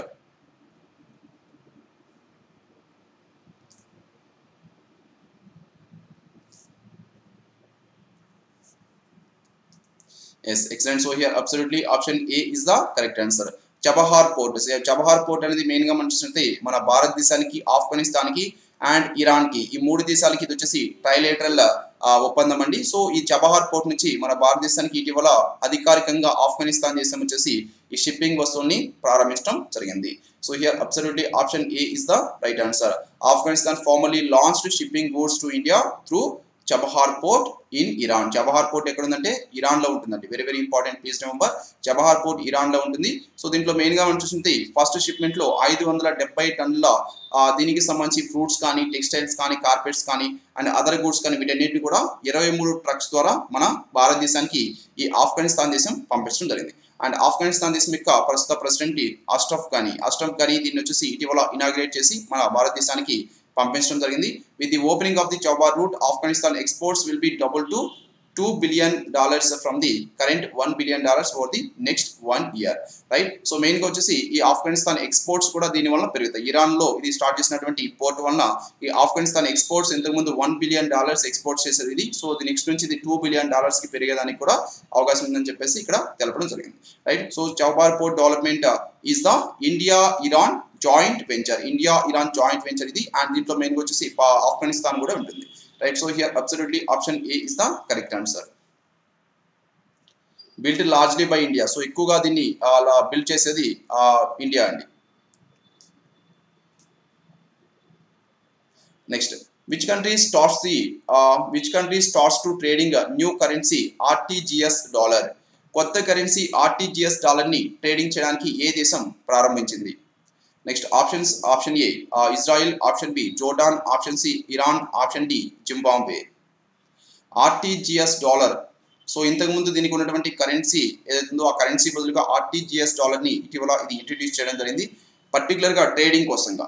yes excellent so here absolutely option A is the correct answer Chabahar port Chabahar port అనేది main గా మనం చూసినట్టే మన భారతదేశానికి ఆఫ్ఘనిస్తాన్కి and Iran కి ఈ మూడు దేశాలకి ఇది వచ్చేసి ట్రైలేటరల్ ఒప్పందం అండి సో ఈ చబహార్ పోర్ట్ నుంచి మన భారతదేశానికి ఇటీవల అధికారికంగా ఆఫ్ఘనిస్తాన్ దేశం వచ్చేసి ఈ షిప్పింగ్ వస్తువుల్ని ప్రారంభించడం జరిగింది so here absolutely option A is the right answer Afghanistan formally launched shipping goods to India through Chabahar port in Iran Chabahar port ఎక్కడ ఉందంటే ఇరాన్ లో ఉంటుందండి very very important please remember Chabahar port Iran లో ఉంటుంది so దీంట్లో main గా మనం చూసింది ఫస్ట్ షిప్మెంట్ లో ఐదు వందల డెబ్బై టన్నుల దీనికి సంబంధించి ఫ్రూట్స్ కానీ టెక్స్టైల్స్ కానీ కార్పెట్స్ కానీ అండ్ అదర్ గూడ్స్ కానీ వీటన్నిటిని కూడా ఇరవై మూడు ట్రక్స్ ద్వారా మన భారతదేశానికి ఈ ఆఫ్ఘనిస్తాన్ దేశం పంపించడం జరిగింది అండ్ ఆఫ్ఘనిస్తాన్ దేశం యొక్క ప్రస్తుత ప్రెసిడెంట్ అస్టఫ్ ఘనీ అస్టఫ్ ఘనీ దీన్ని వచ్చేసి ఇటీవల ఇనాగ్రేట్ చేసి మన భారతదేశానికి పంపించడం జరిగింది with the opening of the Chabahar route Afghanistan exports will be double to two billion dollars from the current one billion dollars for the next one year right so main గా వచ్చేసి ఈ ఆఫ్ఘనిస్తాన్ ఎక్స్పోర్ట్స్ కూడా దీని వల్ల పెరుగుతాయి ఇరాన్ లో ఇది start చేసినటువంటి పోర్ట్ వలన ఈ ఆఫ్ఘనిస్తాన్ ఎక్స్పోర్ట్స్ ఇంతకు ముందు వన్ బిలియన్ డాలర్స్ ఎక్స్పోర్ట్ చేసేది ఇది సో ఇది నెక్స్ట్ నుంచి ఇది టూ బిలియన్ డాలర్స్ కి పెరిగేదానికి కూడా అవకాశం ఉందని చెప్పేసి ఇక్కడ తెలపడం జరిగింది right so Chabahar port development is the India Iran joint venture India Iran joint venture ఇది అండ్ దీంట్లో మెయిన్ వచ్చేసి ఆఫ్ఘనిస్తాన్ కూడా ఉంటుంది right so here absolutely option A is the correct answer built largely by India so ఎక్కువగా దీన్ని అలా build చేసేది India అండి next which country starts the which country starts to trading new currency RTGS dollar కొత్త currency RTGS డాలర్ని trading చేయడానికి ఏ దేశం ప్రారంభించింది next options option A Israel option B Jordan option C Iran option D Zimbabwe RTGS dollar so ఇంతకుముందు దీనికి ఉన్నటువంటి currency ఏదైతుందో ఆ కరెన్సీ బదులుగా ఆర్టీజీఎస్ డాలర్ని ఇటీవల ఇది ఇంట్రడ్యూస్ చేయడం జరిగింది పర్టికులర్గా ట్రేడింగ్ కోసంగా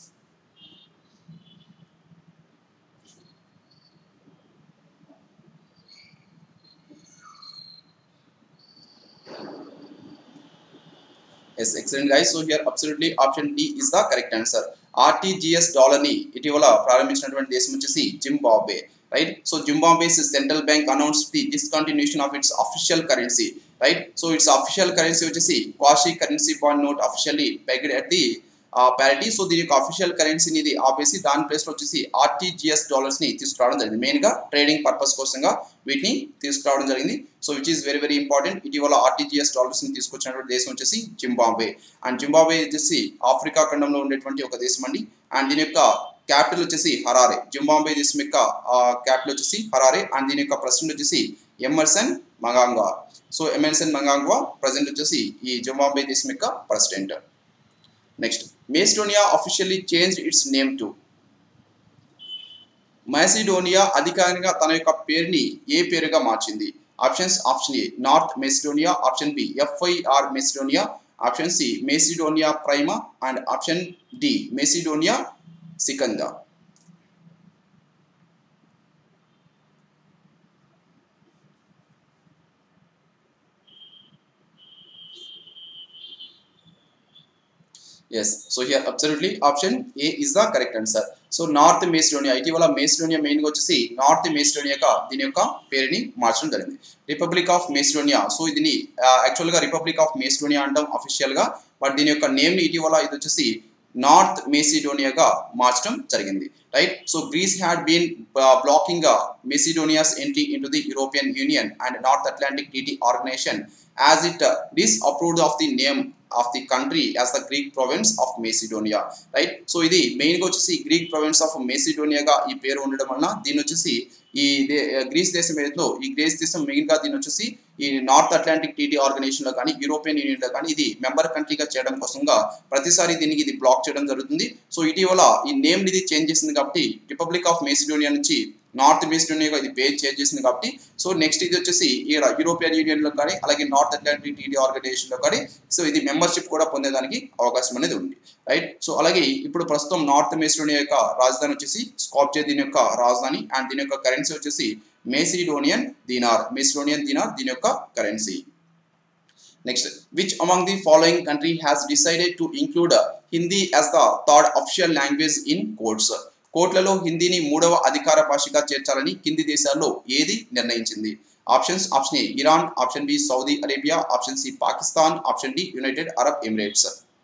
yes excellent guys so here absolutely option D is the correct answer RTGS dollar ని ఇటీవల ప్రారంభించినటువంటి దేశం వచ్చేసి Zimbabwe right so Zimbabwe's central bank announce the discontinuation of its official currency right so its official currency వచ్చేసి quasi currency bond note officially pegged at the parity so దీని యొక్క official కరెన్సీని ఇది ఆపేసి దాని ప్లేస్లో వచ్చేసి ఆర్టీజీఎస్ డాలర్స్ని తీసుకురావడం జరిగింది మెయిన్గా ట్రేడింగ్ పర్పస్ కోసంగా వీటిని తీసుకురావడం జరిగింది so which is very very important ఇటీవల ఆర్టీజీఎస్ డాలర్స్ని తీసుకొచ్చినటువంటి దేశం వచ్చేసి జింబాబే అండ్ జింబాబే వచ్చేసి ఆఫ్రికా ఖండంలో ఉండేటువంటి ఒక దేశం అండి అండ్ దీని యొక్క క్యాపిటల్ వచ్చేసి హరారే జింబాబే దేశం యొక్క క్యాపిటల్ వచ్చేసి హరారే అండ్ దీని యొక్క ప్రెసిడెంట్ వచ్చేసి Emerson Mnangagwa so Emerson Mnangagwa president వచ్చేసి ఈ జింబాబే దేశం యొక్క president next Macedonia officially change its name to Macedonia అధికారికంగా తన యొక్క పేరుని ఏ పేరుగా మార్చింది options option A north Macedonia option B FIR Macedonia option C Macedonia prima and option D Macedonia secunda yes so here absolutely option A is the correct answer so north Macedonia ఇటీవల Macedonia మెయిన్గా వచ్చేసి north మేసిడోనియాగా దీని యొక్క పేరుని మార్చడం జరిగింది republic of Macedonia so దీన్ని యాక్చువల్గా రిపబ్లిక్ ఆఫ్ మేసిడోనియా అంటాం అఫీషియల్గా బట్ దీని యొక్క నేమ్ని ఇటీవల ఇది వచ్చేసి నార్త్ మేసిడోనియాగా మార్చడం జరిగింది right so Greece had been blocking Macedonia's entry into the European Union and north Atlantic టీటీ organization as it disapproved of the name of the country as the Greek province of Macedonia right so ఇది మెయిన్గా వచ్చేసి Greek province of మెసిడోనియాగా ఈ పేరు ఉండడం వలన దీన్ని వచ్చేసి ఈ దే- గ్రీస్ దేశం ఏదైతే ఈ గ్రీస్ దేశం మెయిన్గా దీని వచ్చేసి ఈ నార్త్ అట్లాంటిక్ టీటీ ఆర్గనైజేషన్ లో కానీ యూరోపియన్ యూనియన్ లో కానీ ఇది మెంబర్ కంట్రీగా చేయడం కోసంగా ప్రతిసారి దీనికి ఇది బ్లాక్ చేయడం జరుగుతుంది సో ఇటీవల ఈ నేమ్ ఇది చేంజ్ చేసింది కాబట్టి రిపబ్లిక్ ఆఫ్ మెసిడోనియా నుంచి నార్త్ మెసిడోనియాగా ఇది పేరు చేంజ్ చేసింది కాబట్టి సో నెక్స్ట్ ఇది వచ్చేసి ఇక్కడ యూరోపియన్ యూనియన్ లో కానీ అలాగే నార్త్ అట్లాంటిక్ టీటీ ఆర్గనైజేషన్ లో కానీ సో ఇది మెంబర్షిప్ కూడా పొందేదానికి అవకాశం అనేది ఉంది రైట్ సో అలాగే ఇప్పుడు ప్రస్తుతం నార్త్ మెసిడోనియా యొక్క రాజధాని వచ్చేసి స్కాప్జే దీని యొక్క రాజధాని అండ్ దీని యొక్క కరెన్సీ వచ్చేసి మెసిడోనియన్ దీనార్ మెసిడోనియన్ దీనార్ దీని యొక్క currency next which among the following country has decided to include Hindi as the third official language in courts కోర్టులలో హిందీని మూడవ అధికార భాషగా చేర్చాలని కింది దేశాల్లో ఏది నిర్ణయించింది options option A Iran option B Saudi Arabia option C Pakistan option D United Arab Emirates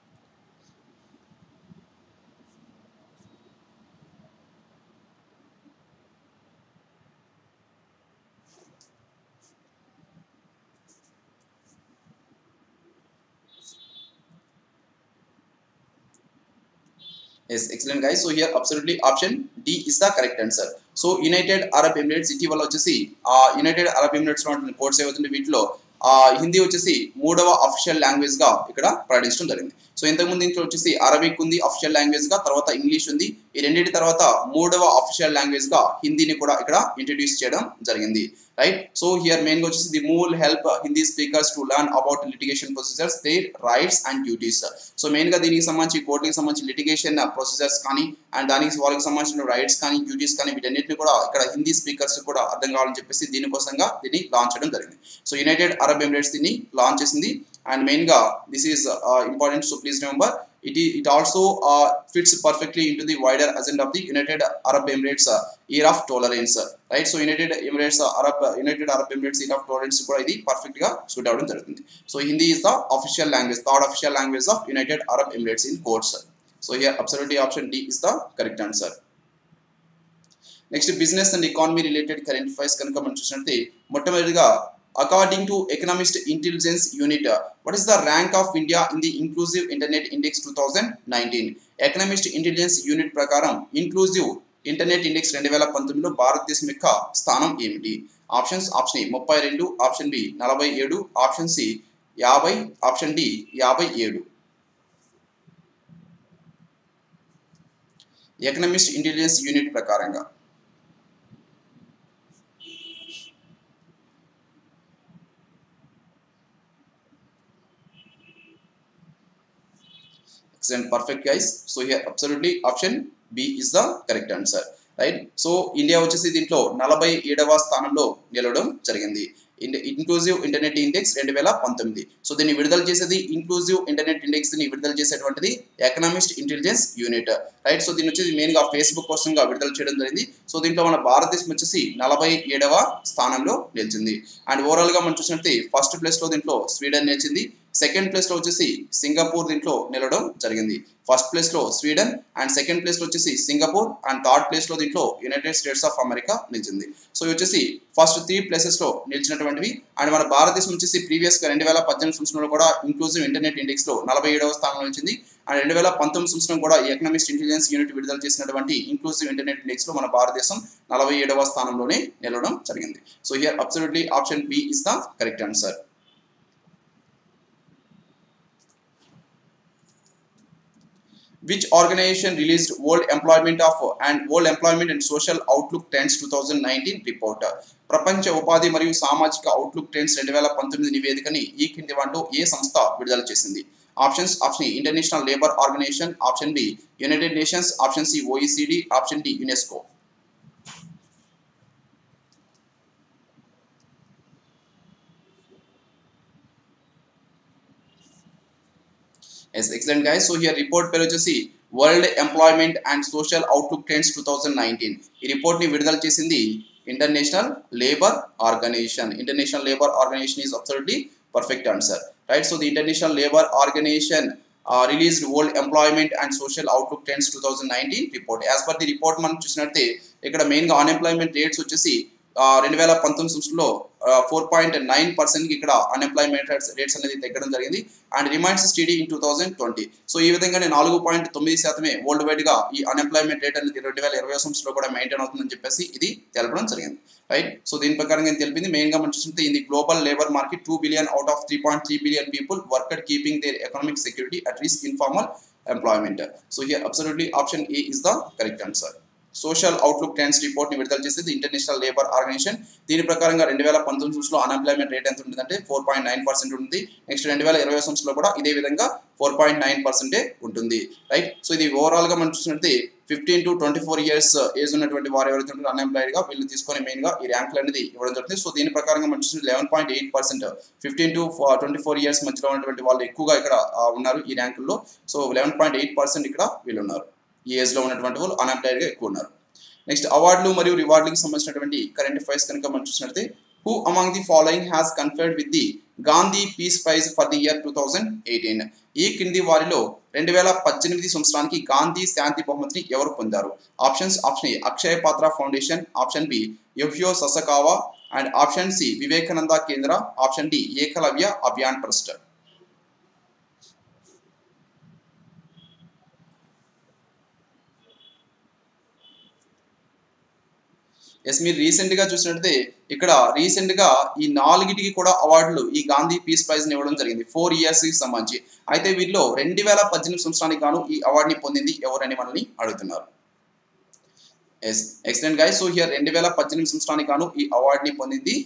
yes excellent guys so here absolutely option D is the correct answer so United Arab Emirates ఇటీవల వచ్చేసి ఆ United Arab Emirates లో ఉంటున్న courts ఏవైతుంది వీటిలో ఆ హిందీ వచ్చేసి మూడవ official language గా ఇక్కడ ప్రకటించడం జరిగింది సో ఇంతకుముందు ఇంట్లో వచ్చేసి అరబిక్ ఉంది అఫిషియల్ లాంగ్వేజ్ గా తర్వాత ఇంగ్లీష్ ఉంది ఈ రెండింటి తర్వాత మూడవ అఫిషియల్ లాంగ్వేజ్ గా హిందీని కూడా ఇక్కడ ఇంట్రడ్యూస్ చేయడం జరిగింది రైట్ సో హియర్ మెయిన్ గా వచ్చేసి the move help Hindi speakers to learn about litigation procedures their rights and duties so main గా దీనికి సంబంధించి కోర్టుకి సంబంధించి లిటిగేషన్ ప్రొసీజర్స్ కానీ అండ్ దానికి వాళ్ళకి సంబంధించిన రైట్స్ కానీ డ్యూటీస్ కానీ వీటన్నిటిని కూడా ఇక్కడ హిందీ స్పీకర్స్ కూడా అర్థం కావాలని చెప్పేసి దీనికోసంగా దీన్ని లాంచ్ చేయడం జరిగింది సో యునైటెడ్ అరబ్ ఎమిరేట్స్ దీన్ని లాంచ్ చేసింది అండ్ మెయిన్ గా this is important so please remember it i- it also uh, fits perfectly into the wider agenda of the United Arab Emirates uh, era of tolerance right so United Emirates Arab United Arab Emirates era of tolerance కూడా ఇది perfect గా suit అవ్వడం జరుగుతుంది so Hindi is the official language third official language of United Arab Emirates in courts so here absolutely option D is the correct answer next business and economy related current affairs కనుక మనం చూసినట్లయితే మొట్టమొదటిగా according to Economist Intelligence Unit what is the rank of India in the Inclusive Internet Index two thousand nineteen Economist Intelligence Unit ప్రకారం Inclusive Internet Index రెండు వేల పంతొమ్మిదిలో భారతదేశం యొక్క స్థానం ఏమిటి ఆప్షన్స్ ఆప్షన్ ఏ ముప్పై రెండు ఆప్షన్ బి నలభై ఏడు ఆప్షన్ సి యాభై ఆప్షన్ డి యాభై ఏడు ఎకనామిస్ట్ ఇంటెలిజెన్స్ యూనిట్ ప్రకారంగా excellent perfect guys so here absolutely option b is the correct answer right so India వచ్చేసి దీంట్లో నలభై ఏడవ స్థానంలో నిలవడం జరిగింది ఇంక్లూజివ్ ఇంటర్నెట్ ఇండెక్స్ రెండు వేల పంతొమ్మిది సో దీన్ని విడుదల చేసేది ఇంక్లూజివ్ ఇంటర్నెట్ ఇండెక్స్ ని విడుదల చేసేటువంటిది Economist Intelligence Unit right so దీని వచ్చేసి మెయిన్ గా ఫేస్బుక్ కోసంగా విడుదల చేయడం జరిగింది సో దీంట్లో మన భారతదేశం వచ్చేసి నలభై ఏడవ స్థానంలో నిలిచింది అండ్ ఓవరాల్ గా మనం చూసినట్టే ఫస్ట్ ప్లేస్ లో దీంట్లో స్వీడన్ నిలిచింది సెకండ్ ప్లేస్ లో వచ్చేసి సింగపూర్ దీంట్లో నిలవడం జరిగింది ఫస్ట్ ప్లేస్ లో స్వీడన్ అండ్ సెకండ్ ప్లేస్ లో వచ్చేసి సింగపూర్ అండ్ థర్డ్ ప్లేస్ లో దీంట్లో యునైటెడ్ స్టేట్స్ ఆఫ్ అమెరికా నిలిచింది సో ఇవి వచ్చేసి ఫస్ట్ త్రీ ప్లేసెస్ లో నిలిచినటువంటివి అండ్ మన భారతదేశం వచ్చేసి ప్రీవియస్ గా రెండు వేల పద్దెనిమిది సంవత్సరంలో కూడా ఇంక్లూజివ్ ఇంటర్నెట్ ఇండెక్స్ లో నలభై ఏడవ స్థానంలో నిలిచింది అండ్ రెండు వేల పంతొమ్మిది సంవత్సరం కూడా ఎకనామిస్ట్ ఇంటెలిజెన్స్ యూనిట్ విడుదల చేసినటువంటి ఇంక్లూజివ్ ఇంటర్నెట్ ఇండెక్స్ లో మన భారతదేశం నలభై ఏడవ స్థానంలోనే నిలవడం జరిగింది so here absolutely option B is the correct answer which organization released World Employment of and World Employment and Social Outlook Trends 2019 report ప్రపంచ ఉపాధి మరియు సామాజిక అవుట్లుక్ ట్రెండ్స్ రెండు వేల పంతొమ్మిది నివేదికని ఈ కింది వాటిలో ఏ సంస్థ విడుదల చేసింది options option International Labour Organization option B United Nations option C OECD option D UNESCO yes excellent guys so here report పేరు వచ్చేసి World Employment and Social outlook Trends two thousand nineteen ఈ రిపోర్ట్ ని విడుదల చేసింది International Labour Organization International Labour Organization is absolutely perfect answer right so the International Labour Organization released World Employment and Social outlook Trends two thousand nineteen report as per the report మనం చూసినట్టే ఇక్కడ మెయిన్గా unemployment rates వచ్చేసి రెండు వేల పంతొమ్మిది సంవత్సరంలో four point nine పర్సెంట్కి ఇక్కడ అన్ఎంప్లాయ్మెంట్ రేట్స్ అనేది తగ్గడం జరిగింది and remains steady in two thousand twenty so ఈ విధంగానే నాలుగు పాయింట్ తొమ్మిది శాతమే వరల్డ్ వైడ్గా ఈ అన్ఎంప్లాయ్మెంట్ రేట్ అనేది రెండు వేల ఇరవై సంవత్సరంలో కూడా మెయింటైన్ అవుతుందని చెప్పేసి ఇది తెలపడం జరిగింది రైట్ సో దీని ప్రకారంగా ఏం తెలిపింది మెయిన్గా మనం చూస్తుంటే in the global labour market two billion out of three point three billion people worker keeping their economic security at risk informal employment so here absolutely option A is the correct answer social outlook trends report ని విడుదల చేసేది international Labour organisation దీని ప్రకారంగా రెండు వేల పంతొమ్మిది సంవత్సరంలో unemployment rate ఎంత ఉంటుందంటే ఫోర్ పాయింట్ నైన్ పర్సెంట్ ఉంటుంది నెక్స్ట్ రెండు వేల ఇరవై సంవత్సరంలో కూడా ఇదే విధంగా ఫోర్ పాయింట్ నైన్ పర్సెంటే ఉంటుంది రైట్ సో ఇది ఓవరాల్ గా మనం చూసినట్టు fifteen to twenty four years age ఉన్నటువంటి వారు ఎవరైతే ఉంటారో అన్ఎంప్లాయిడ్ గా వీళ్ళు తీసుకొని మెయిన్ గా ఈ ర్యాంకులు అనేది ఇవ్వడం జరుగుతుంది సో దీని ప్రకారంగా మనం చూసిన eleven point eight percent fifteen to twenty four years మధ్యలో ఉన్నటువంటి వాళ్ళు ఎక్కువగా ఇక్కడ ఆ, ఉన్నారు ఈ ర్యాంకుల్లో so eleven point eight percent ఇక్కడ వీళ్ళు ఉన్నారు ఈ ఏజ్ లో ఉన్నటువంటి వాళ్ళు అన్ఎంప్లాయిడ్ గా ఎక్కువ ఉన్నారు నెక్స్ట్ అవార్డులు మరియు రివార్డులకు సంబంధించినటువంటి కరెంట్ అఫైర్స్ కనుక మనం చూసినట్లయితే who among the following has conferred with the Gandhi Peace Prize for the year two thousand eighteen ఈ కింది వారిలో రెండు వేల పద్దెనిమిది సంవత్సరానికి గాంధీ శాంతి బహుమతిని ఎవరు పొందారు options option A Akshaya Patra Foundation option B Yohei Sasakawa and option C Vivekananda Kendra option D Ekalavya Abhiyan Trust yes మీరు రీసెంట్ గా చూసినట్లయితే ఇక్కడ రీసెంట్ గా ఈ నాలుగిటికి కూడా అవార్డులు ఈ గాంధీ పీస్ ప్రైజ్ ఇవ్వడం జరిగింది ఫోర్ ఇయర్స్ కి సంబంధించి అయితే వీటిలో రెండు వేల పద్దెనిమిది సంవత్సరానికి గాను ఈ అవార్డుని పొందింది ఎవరని మనల్ని అడుగుతున్నారు yes excellent guys so here రెండు వేల పద్దెనిమిది సంవత్సరానికి గాను ఈ అవార్డుని పొందింది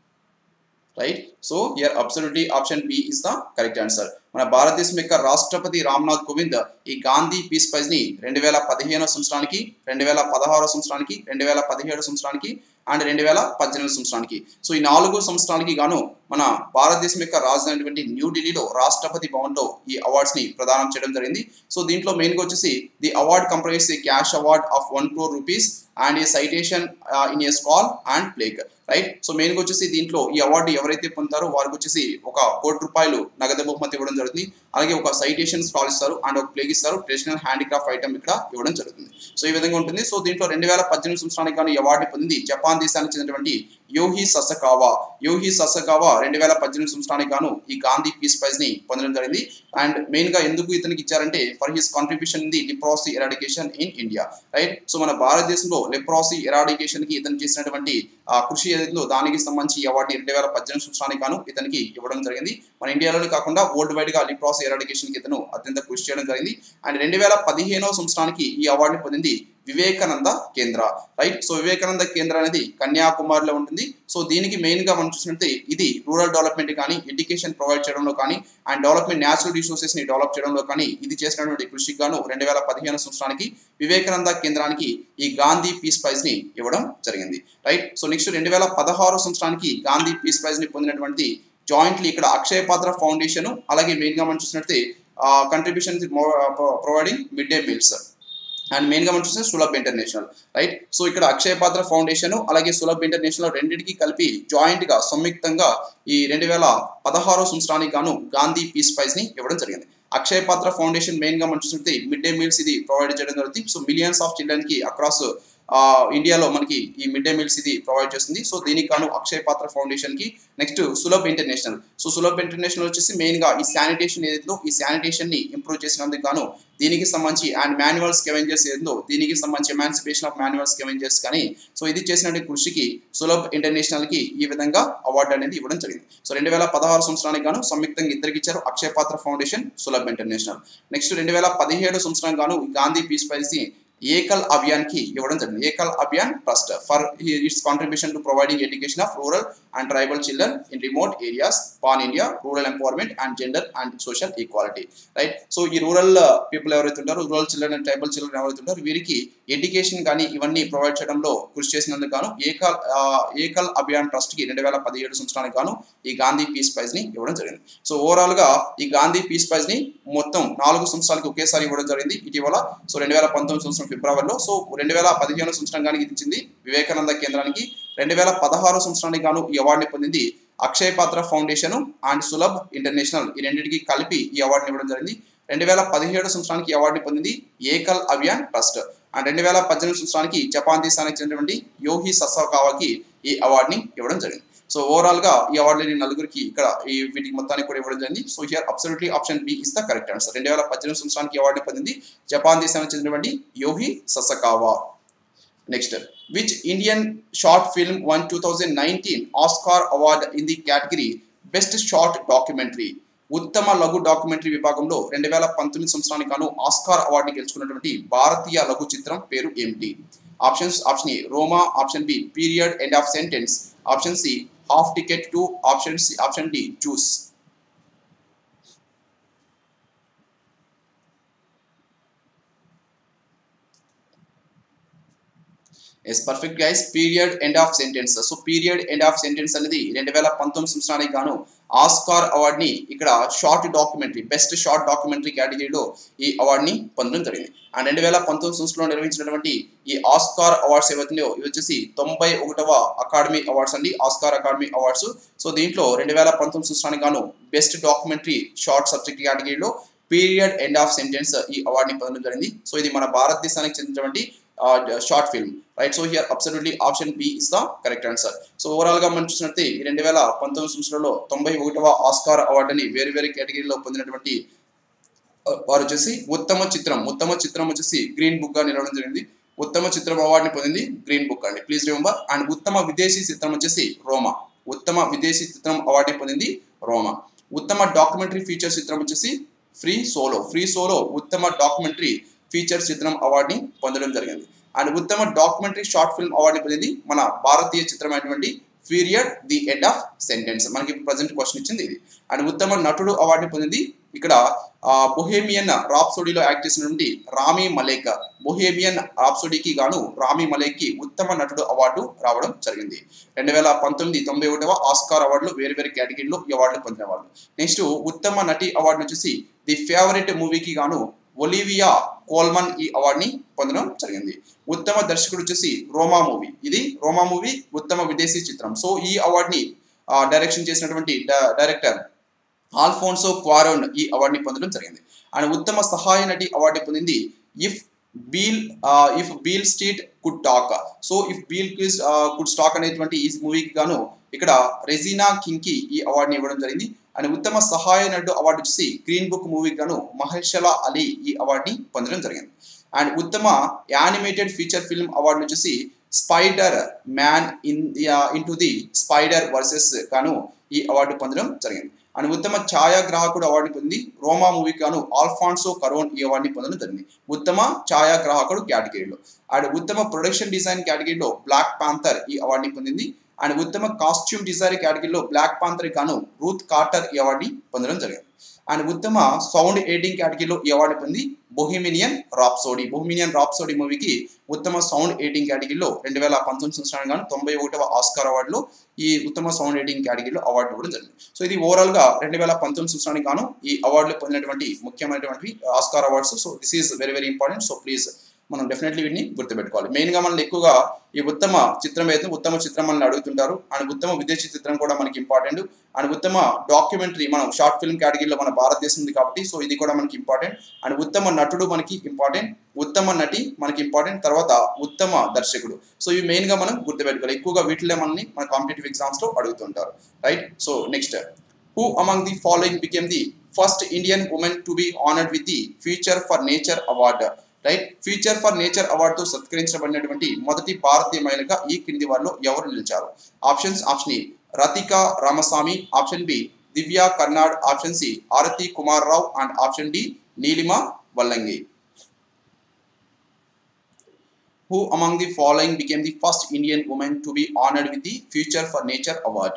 right so here absolutely option B is the correct answer మన భారతదేశం యొక్క రాష్ట్రపతి రామ్నాథ్ కోవింద్ ఈ గాంధీ పీస్ ప్రైజ్ ని రెండు వేల పదిహేను సంవత్సరానికి రెండు వేల పదహారు సంవత్సరానికి రెండు వేల పదిహేడు సంవత్సరానికి అండ్ రెండు వేల పద్దెనిమిది సంవత్సరానికి సో ఈ నాలుగు సంవత్సరానికి గాను మన భారతదేశం యొక్క రాజధాని న్యూఢిల్లీలో రాష్ట్రపతి భవన్లో ఈ అవార్డ్స్ ని ప్రదానం చేయడం జరిగింది సో దీంట్లో మెయిన్ గా వచ్చేసి the award comprise a cash award of one crore rupees and a citation in a scroll and plaque right so main గా వచ్చేసి దీంట్లో ఈ అవార్డు ఎవరైతే పొందుతారో వారికి వచ్చేసి ఒక కోటి రూపాయలు నగదు బహుమతి ఇవ్వడం జరుగుతుంది అలాగే ఒక సైటేషన్ స్టాల్ ఇస్తారు అండ్ ఒక ప్లేగ్ ఇస్తారు ట్రెడిషనల్ హ్యాండిక్రాఫ్ట్ ఐటమ్ ఇక్కడ ఇవ్వడం జరుగుతుంది సో ఈ విధంగా ఉంటుంది సో దీంట్లో రెండు వేల పద్దెనిమిది సంవత్సరానికి గాను ఈ అవార్డు పొందింది జపాన్ దేశానికి చెందినటువంటి యోహి ససకావా యోహి ససకావా రెండు వేల పద్దెనిమిది సంవత్సరానికి గాను ఈ గాంధీ పీస్ ప్రైజ్ ని పొందడం జరిగింది అండ్ మెయిన్ గా ఎందుకు ఇతనికి ఇచ్చారంటే for his contribution in the leprosy eradication in India right so మన భారతదేశంలో లిప్రాసీ ఎరాడికేషన్ కి ఇతను చేసినటువంటి ఆ కృషి ఏదైతుందో దానికి సంబంధించి ఈ అవార్డుని రెండు వేల పద్దెనిమిది సంవత్సరానికి గాను ఇతనికి ఇవ్వడం జరిగింది మన ఇండియాలోనే కాకుండా వరల్డ్ వైడ్ గా లిప్రాసీ ఎరాడికేషన్ కి ఇతను అత్యంత కృషి చేయడం జరిగింది అండ్ రెండు వేల పదిహేనవ సంవత్సరానికి ఈ అవార్డుని పొందింది వివేకానంద కేంద్ర రైట్ సో వివేకానంద కేంద్ర అనేది కన్యాకుమారిలో ఉంటుంది సో దీనికి మెయిన్ గా మనం చూసినట్టే ఇది రూరల్ డెవలప్మెంట్ కానీ ఎడ్యుకేషన్ ప్రొవైడ్ చేయడంలో కానీ అండ్ డెవలప్మెంట్ న్యాచురల్ రిసోర్సెస్ ని డెవలప్ చేయడంలో కానీ ఇది చేసినటువంటి కృషికి గాను రెండు వేల పదిహేను సంవత్సరానికి వివేకానంద కేంద్రానికి ఈ గాంధీ పీస్ ప్రైజ్ ని ఇవ్వడం జరిగింది రైట్ సో నెక్స్ట్ రెండు వేల పదహారు సంవత్సరానికి గాంధీ పీస్ ప్రైజ్ ని పొందినటువంటి జాయింట్లీ ఇక్కడ అక్షయ పాత్ర ఫౌండేషన్ అలాగే మెయిన్ గా మనం చూసినట్టే contribution providing mid day meals and main గా మనం చూస్తే సులభ్ ఇంటర్నేషనల్ రైట్ సో ఇక్కడ అక్షయ పాత్ర ఫౌండేషన్ అలాగే సులభ్ ఇంటర్నేషనల్ రెండింటికి కలిపి జాయింట్ గా సంయుక్తంగా ఈ రెండు వేల పదహారో సంవత్సరానికి గాను గాంధీ పీస్ ప్రైజ్ ని ఇవ్వడం జరిగింది అక్షయ పాత్ర ఫౌండేషన్ మెయిన్ గా మనం చూస్తే మిడ్ డే మీల్స్ ఇది ప్రొవైడ్ చేయడం జరుగుతుంది సో మిలియన్స్ ఆఫ్ చిల్డ్రన్ కి అక్రాస్ ఇండియాలో మనకి ఈ మిడ్ డే మీల్స్ ఇది ప్రొవైడ్ చేస్తుంది సో దీనికి గాను అక్షయ పాత్ర ఫౌండేషన్ కి next Sulabh International so Sulabh International వచ్చేసి మెయిన్ గా ఈ శానిటేషన్ ఏదైతుందో ఈ శానిటేషన్ ని ఇంప్రూవ్ చేసినందుకు గాను దీనికి సంబంధించి అండ్ మాన్యువల్ స్కెవెంజర్స్ ఏదో దీనికి సంబంధించి ఎమాన్సిపేషన్ ఆఫ్ మాన్యువల్ స్కెవెంజర్స్ కానీ సో ఇది చేసినటువంటి కృషికి సులభ్ ఇంటర్నేషనల్ కి ఈ విధంగా అవార్డు అనేది ఇవ్వడం జరిగింది సో రెండు వేల పదహారు సంవత్సరానికి గాను సంయుక్తంగా ఇద్దరికి ఇచ్చారు అక్షయ Patra foundation Sulabh international next రెండు వేల పదిహేడు సంవత్సరం గాను ఈ గాంధీ పీస్ ప్రైజ్ ని ఏకల్ అభియాన్ కి ఇవ్వడం జరిగింది Ekal Abhiyan Trust for its contribution to providing education of rural and tribal children in remote areas pan India rural empowerment and gender and social equality right so ఈ రూరల్ పీపుల్ ఎవరైతే ఉంటారో rural children and tribal children ఎవరైతే ఉంటారో వీరికి education కానీ ఇవన్నీ provide చేయడంలో కృషి చేసినందుకు గాను ఏకల్ ఆ, ఏకల్ అభియాన్ ట్రస్ట్ కి రెండు వేల పదిహేడు సంవత్సరానికి గాను ఈ గాంధీ పీస్ ప్రైజ్ ని ఇవ్వడం జరిగింది సో ఓవరాల్ గా ఈ గాంధీ పీస్ ప్రైజ్ ని మొత్తం నాలుగు సంవత్సరాలకి ఒకేసారి ఇవ్వడం జరిగింది ఇటీవల సో రెండు వేల పంతొమ్మిది సంవత్సరం ఫిబ్రవరిలో సో రెండు వేల పదిహేను సంవత్సరం గానికి ఇది ఇచ్చింది వివేకానంద కేంద్రానికి రెండు వేల పదహారు సంవత్సరానికి గాను ఈ అవార్డుని పొందింది అక్షయ్ పాత్ర ఫౌండేషన్ అండ్ సులభ్ ఇంటర్నేషనల్ ఈ రెండింటికి కలిపి ఈ అవార్డుని ఇవ్వడం జరిగింది రెండు వేల పదిహేడు సంవత్సరానికి ఈ అవార్డుని పొందింది ఏకల్ అభియాన్ ట్రస్ట్ అండ్ రెండు వేల పద్దెనిమిది సంవత్సరానికి జపాన్ దేశానికి చెందినటువంటి యోహి ససాకావాకి ఈ అవార్డుని ఇవ్వడం జరిగింది సో ఓవరాల్ గా ఈ అవార్డుని నలుగురికి ఇక్కడ ఈ వీటికి మొత్తానికి కూడా ఇవ్వడం జరిగింది so here absolutely option B is the correct answer రెండు వేల పద్దెనిమిది సంవత్సరానికి అవార్డు పొందింది జపాన్ దేశానికి చెందినటువంటి Yohei Sasakawa next which Indian short film won two thousand nineteen Oscar award in the category best short documentary ఉత్తమ లఘు డాక్యుమెంటరీ విభాగంలో రెండు వేల పంతొమ్మిది సంవత్సరానికి గాను ఆస్కార్ అవార్డుని గెలుచుకున్నటువంటి భారతీయ లఘు చిత్రం పేరు ఏమిటి options option A Roma option B period end of sentence option C half ticket two option C option D juice yes perfect guys period end of sentence so period end of sentence అనేది రెండు వేల పంతొమ్మిది సంవత్సరానికి గాను Oscar అవార్డ్ని ఇక్కడ short documentary best short documentary కేటగిరీలో ఈ అవార్డ్ని పొందడం జరిగింది అండ్ రెండు వేల పంతొమ్మిది సంవత్సరంలో నిర్వహించినటువంటి ఈ ఆస్కార్ అవార్డ్స్ ఏవైతుందో ఇవి వచ్చేసి తొంభై ఒకటవ అకాడమీ అవార్డ్స్ అండి ఆస్కార్ అకాడమీ అవార్డ్స్ సో దీంట్లో రెండు వేల పంతొమ్మిది సంవత్సరానికి గాను బెస్ట్ డాక్యుమెంటరీ షార్ట్ సబ్జెక్ట్ కేటగిరీలో పీరియడ్ ఎండ్ ఆఫ్ సెంటెన్స్ ఈ అవార్డుని పొందడం జరిగింది సో ఇది మన భారతదేశానికి చెందినటువంటి short film right so here absolutely option B is the correct answer so overall గా మనం చూసినట్టే ఈ రెండు వేల పంతొమ్మిది సంవత్సరంలో తొంభై ఒకటవ ఆస్కార్ అవార్డుని వేరు వేరు కేటగిరీలో పొందినటువంటి వారు వచ్చేసి ఉత్తమ చిత్రం ఉత్తమ చిత్రం వచ్చేసి గ్రీన్ బుక్ గా నిలవడం జరిగింది ఉత్తమ చిత్రం అవార్డుని పొందింది గ్రీన్ బుక్ అండి ప్లీజ్ రిమెంబర్ అండ్ ఉత్తమ విదేశీ చిత్రం వచ్చేసి రోమా ఉత్తమ విదేశీ చిత్రం అవార్డుని పొందింది రోమా ఉత్తమ డాక్యుమెంటరీ ఫీచర్ చిత్రం వచ్చేసి ఫ్రీ సోలో ఫ్రీ సోలో ఉత్తమ డాక్యుమెంటరీ ఫీచర్ చిత్రం అవార్డుని పొందడం జరిగింది అండ్ ఉత్తమ డాక్యుమెంటరీ షార్ట్ ఫిల్మ్ అవార్డుని పొందింది మన భారతీయ చిత్రమైనటువంటి period the end of sentence మనకి ప్రజెంట్ క్వశ్చన్ ఇచ్చింది ఇది అండ్ ఉత్తమ నటుడు అవార్డుని పొందింది ఇక్కడ బొహేమియన్ రాప్సోడీలో యాక్ట్ చేసినటువంటి రామీ మలేక్ బొహేమియన్ రాప్సోడీకి గాను రామీ మలేక్కి ఉత్తమ నటుడు అవార్డు రావడం జరిగింది రెండు వేల పంతొమ్మిది తొంభై ఒకటవ ఆస్కార్ అవార్డులు వేరు వేరు కేటగిరీలో ఈ అవార్డులు పొందిన వాళ్ళు నెక్స్ట్ ఉత్తమ నటి అవార్డు వచ్చేసి ది ఫేవరెట్ మూవీకి గాను ఒలివియా కోల్మన్ ఈ అవార్డుని పొందడం జరిగింది ఉత్తమ దర్శకుడు వచ్చేసి రోమా మూవీ ఇది రోమా మూవీ ఉత్తమ విదేశీ చిత్రం సో ఈ అవార్డుని డైరెక్షన్ చేసినటువంటి డైరెక్టర్ ఆల్ఫోన్సో క్వారోన్ ఈ అవార్డుని పొందడం జరిగింది అండ్ ఉత్తమ సహాయ నటి అవార్డు పొందింది if Beale if Beale Street could talk so if Beale could talk అనేటువంటి ఈ మూవీకి గాను ఇక్కడ రెజీనా కింగ్కి ఈ అవార్డుని ఇవ్వడం జరిగింది అండ్ ఉత్తమ సహాయ నటుడు అవార్డు వచ్చేసి గ్రీన్ బుక్ మూవీకి గాను మహర్షలా అలీ ఈ అవార్డుని పొందడం జరిగింది అండ్ ఉత్తమ యానిమేటెడ్ ఫీచర్ ఫిల్మ్ అవార్డు వచ్చేసి Spider Man in into the Spider versus గాను ఈ అవార్డు పొందడం జరిగింది అండ్ ఉత్తమ ఛాయాగ్రాహకుడు అవార్డు పొంది రోమా మూవీకి గాను ఆల్ఫాన్సో కరోన్ ఈ అవార్డుని పొందడం జరిగింది ఉత్తమ ఛాయాగ్రాహకుడు కేటగిరీలో అండ్ ఉత్తమ ప్రొడక్షన్ డిజైన్ కేటగిరీలో బ్లాక్ పాంథర్ ఈ అవార్డుని పొందింది అండ్ ఉత్తమ కాస్ట్యూమ్ డిజైన్ కేటగిరీలో బ్లాక్ పాంథర్ గాను రూత్ కార్టర్ ఈ అవార్డుని పొందడం జరిగింది అండ్ ఉత్తమ సౌండ్ ఎడిటింగ్ కేటగిరీలో ఈ అవార్డు పొంది బొహిమినియన్ రాప్సోడీ బొహిమినియన్ రాప్సోడీ మూవీకి ఉత్తమ సౌండ్ ఎడిటింగ్ కేటగిరీలో రెండు వేల పంతొమ్మిది సంవత్సరానికి గాను తొంభై ఒకటవ ఆస్కార్ అవార్డులో ఈ ఉత్తమ సౌండ్ ఎడిటింగ్ కేటగిరీలో అవార్డు ఇవ్వడం జరిగింది సో ఇది ఓవరాల్ గా రెండు వేల పంతొమ్మిది సంవత్సరానికి గాను ఈ అవార్డులు పొందినటువంటి ముఖ్యమైనటువంటి Oscar awards so this is very very important so please మనం డెఫినెట్లీ వీటిని గుర్తుపెట్టుకోవాలి మెయిన్గా మనల్ని ఎక్కువగా ఈ ఉత్తమ చిత్రం అయితే ఉత్తమ చిత్రం మనల్ని అడుగుతుంటారు అండ్ ఉత్తమ విదేశీ చిత్రం కూడా మనకి ఇంపార్టెంట్ అండ్ ఉత్తమ డాక్యుమెంటరీ మనం షార్ట్ ఫిల్మ్ కేటగిరీలో మన భారతదేశం ఉంది కాబట్టి సో ఇది కూడా మనకి ఇంపార్టెంట్ అండ్ ఉత్తమ నటుడు మనకి ఇంపార్టెంట్ ఉత్తమ నటి మనకి ఇంపార్టెంట్ తర్వాత ఉత్తమ దర్శకుడు సో ఇవి మెయిన్గా మనం గుర్తుపెట్టుకోవాలి ఎక్కువగా వీటిలో మనల్ని మన కాంపిటేటివ్ ఎగ్జామ్స్లో అడుగుతుంటారు right so next who among the following became the first Indian woman to be honoured with the future for nature award right future for nature అవార్డుతో సత్కరించబడినటువంటి మొదటి భారతీయ మహిళగా ఈ క్రింది వారిలో ఎవరు నిలిచారు options option A Ratika Ramaswamy option B Divya Karnad option C Aarti Kumar Rao and option D Neelima Vallangi who among the following became the first Indian woman to be honoured with the future for nature award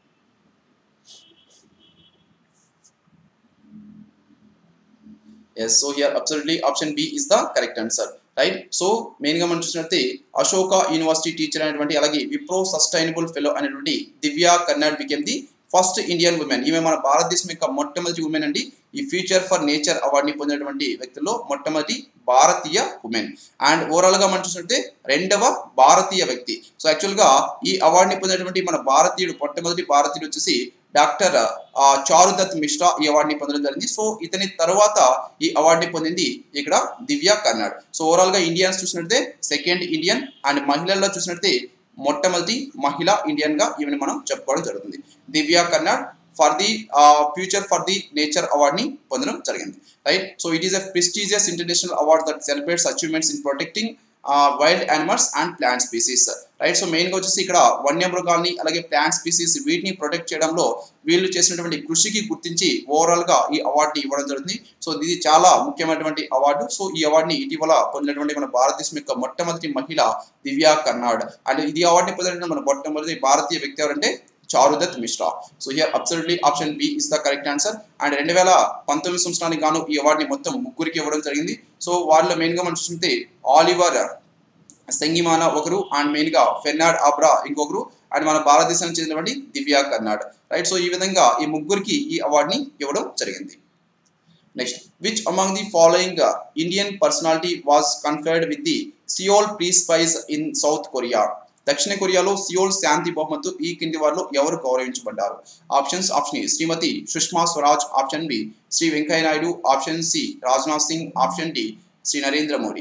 yes so here absolutely option B is the correct answer right so మెయిన్గా మనం చూసినట్టే Ashoka university teacher అనేటువంటి అలాగే Wipro sustainable fellow అనేటువంటి Divya Karnad became the first Indian woman ఈమె మన భారతదేశం యొక్క మొట్టమొదటి ఉమెన్ అండి ఈ ఫ్యూచర్ ఫర్ నేచర్ అవార్డుని పొందినటువంటి వ్యక్తుల్లో మొట్టమొదటి భారతీయ ఉమెన్ అండ్ ఓవరాల్గా మనం చూసినట్టే రెండవ భారతీయ వ్యక్తి సో యాక్చువల్గా ఈ అవార్డుని పొందినటువంటి మన భారతీయుడు మొట్టమొదటి భారతీయుడు వచ్చేసి డాక్టర్ చారుదత్ మిశ్రా ఈ అవార్డుని పొందడం జరిగింది సో ఇతని తర్వాత ఈ అవార్డుని పొందింది ఇక్కడ దివ్య కర్నాడ్ సో ఓవరాల్ గా ఇండియన్స్ చూసినట్టే సెకండ్ ఇండియన్ అండ్ మహిళల్లో చూసినట్టే మొట్టమొదటి మహిళ ఇండియన్ గా ఈమెను మనం చెప్పుకోవడం జరుగుతుంది Divya Karnad for the future for the nature award ని పొందడం జరిగింది right so it is a prestigious international award that celebrates achievements in protecting wild animals and plant species right so మెయిన్గా వచ్చేసి ఇక్కడ వన్యమృగాల్ని అలాగే ప్లాంట్ స్పీసీస్ వీటిని ప్రొటెక్ట్ చేయడంలో వీళ్ళు చేసినటువంటి కృషికి గుర్తించి ఓవరాల్గా ఈ అవార్డుని ఇవ్వడం జరుగుతుంది సో ఇది చాలా ముఖ్యమైనటువంటి అవార్డు సో ఈ అవార్డుని ఇటీవల పొందినటువంటి మన భారతదేశం యొక్క మొట్టమొదటి మహిళ దివ్యా కర్నాడ్ అండ్ ఇది అవార్డుని పొందినటువంటి మన మొట్టమొదటి భారతీయ వ్యక్తి ఎవరంటే Charudatt Mishra so here absolutely option B is the correct answer and రెండు వేల పంతొమ్మిది సంవత్సరానికి గాను ఈ అవార్డుని మొత్తం ముగ్గురికి ఇవ్వడం జరిగింది సో వాళ్ళలో మెయిన్గా మనం చూస్తుంటే ఆలివర్ సంగిమాన ఒకరు అండ్ మెయిన్గా ఫెర్నాడ్ అబ్రా ఇంకొకరు అండ్ మన భారతదేశానికి చెందినటువంటి దివ్యా కర్నాడ్ రైట్ సో ఈ విధంగా ఈ ముగ్గురికి ఈ అవార్డుని ఇవ్వడం జరిగింది next which among the following Indian personality was conferred with the Seoul peace prize in South Korea దక్షిణ కొరియాలో సియోల్ శాంతి బహుమతు ఈ కింది వారిలో ఎవరు గౌరవించబడ్డారు options option A Shrimati Sushma Swaraj option B Shri Venkaiah Naidu option C Rajnath Singh option D Shri Narendra Modi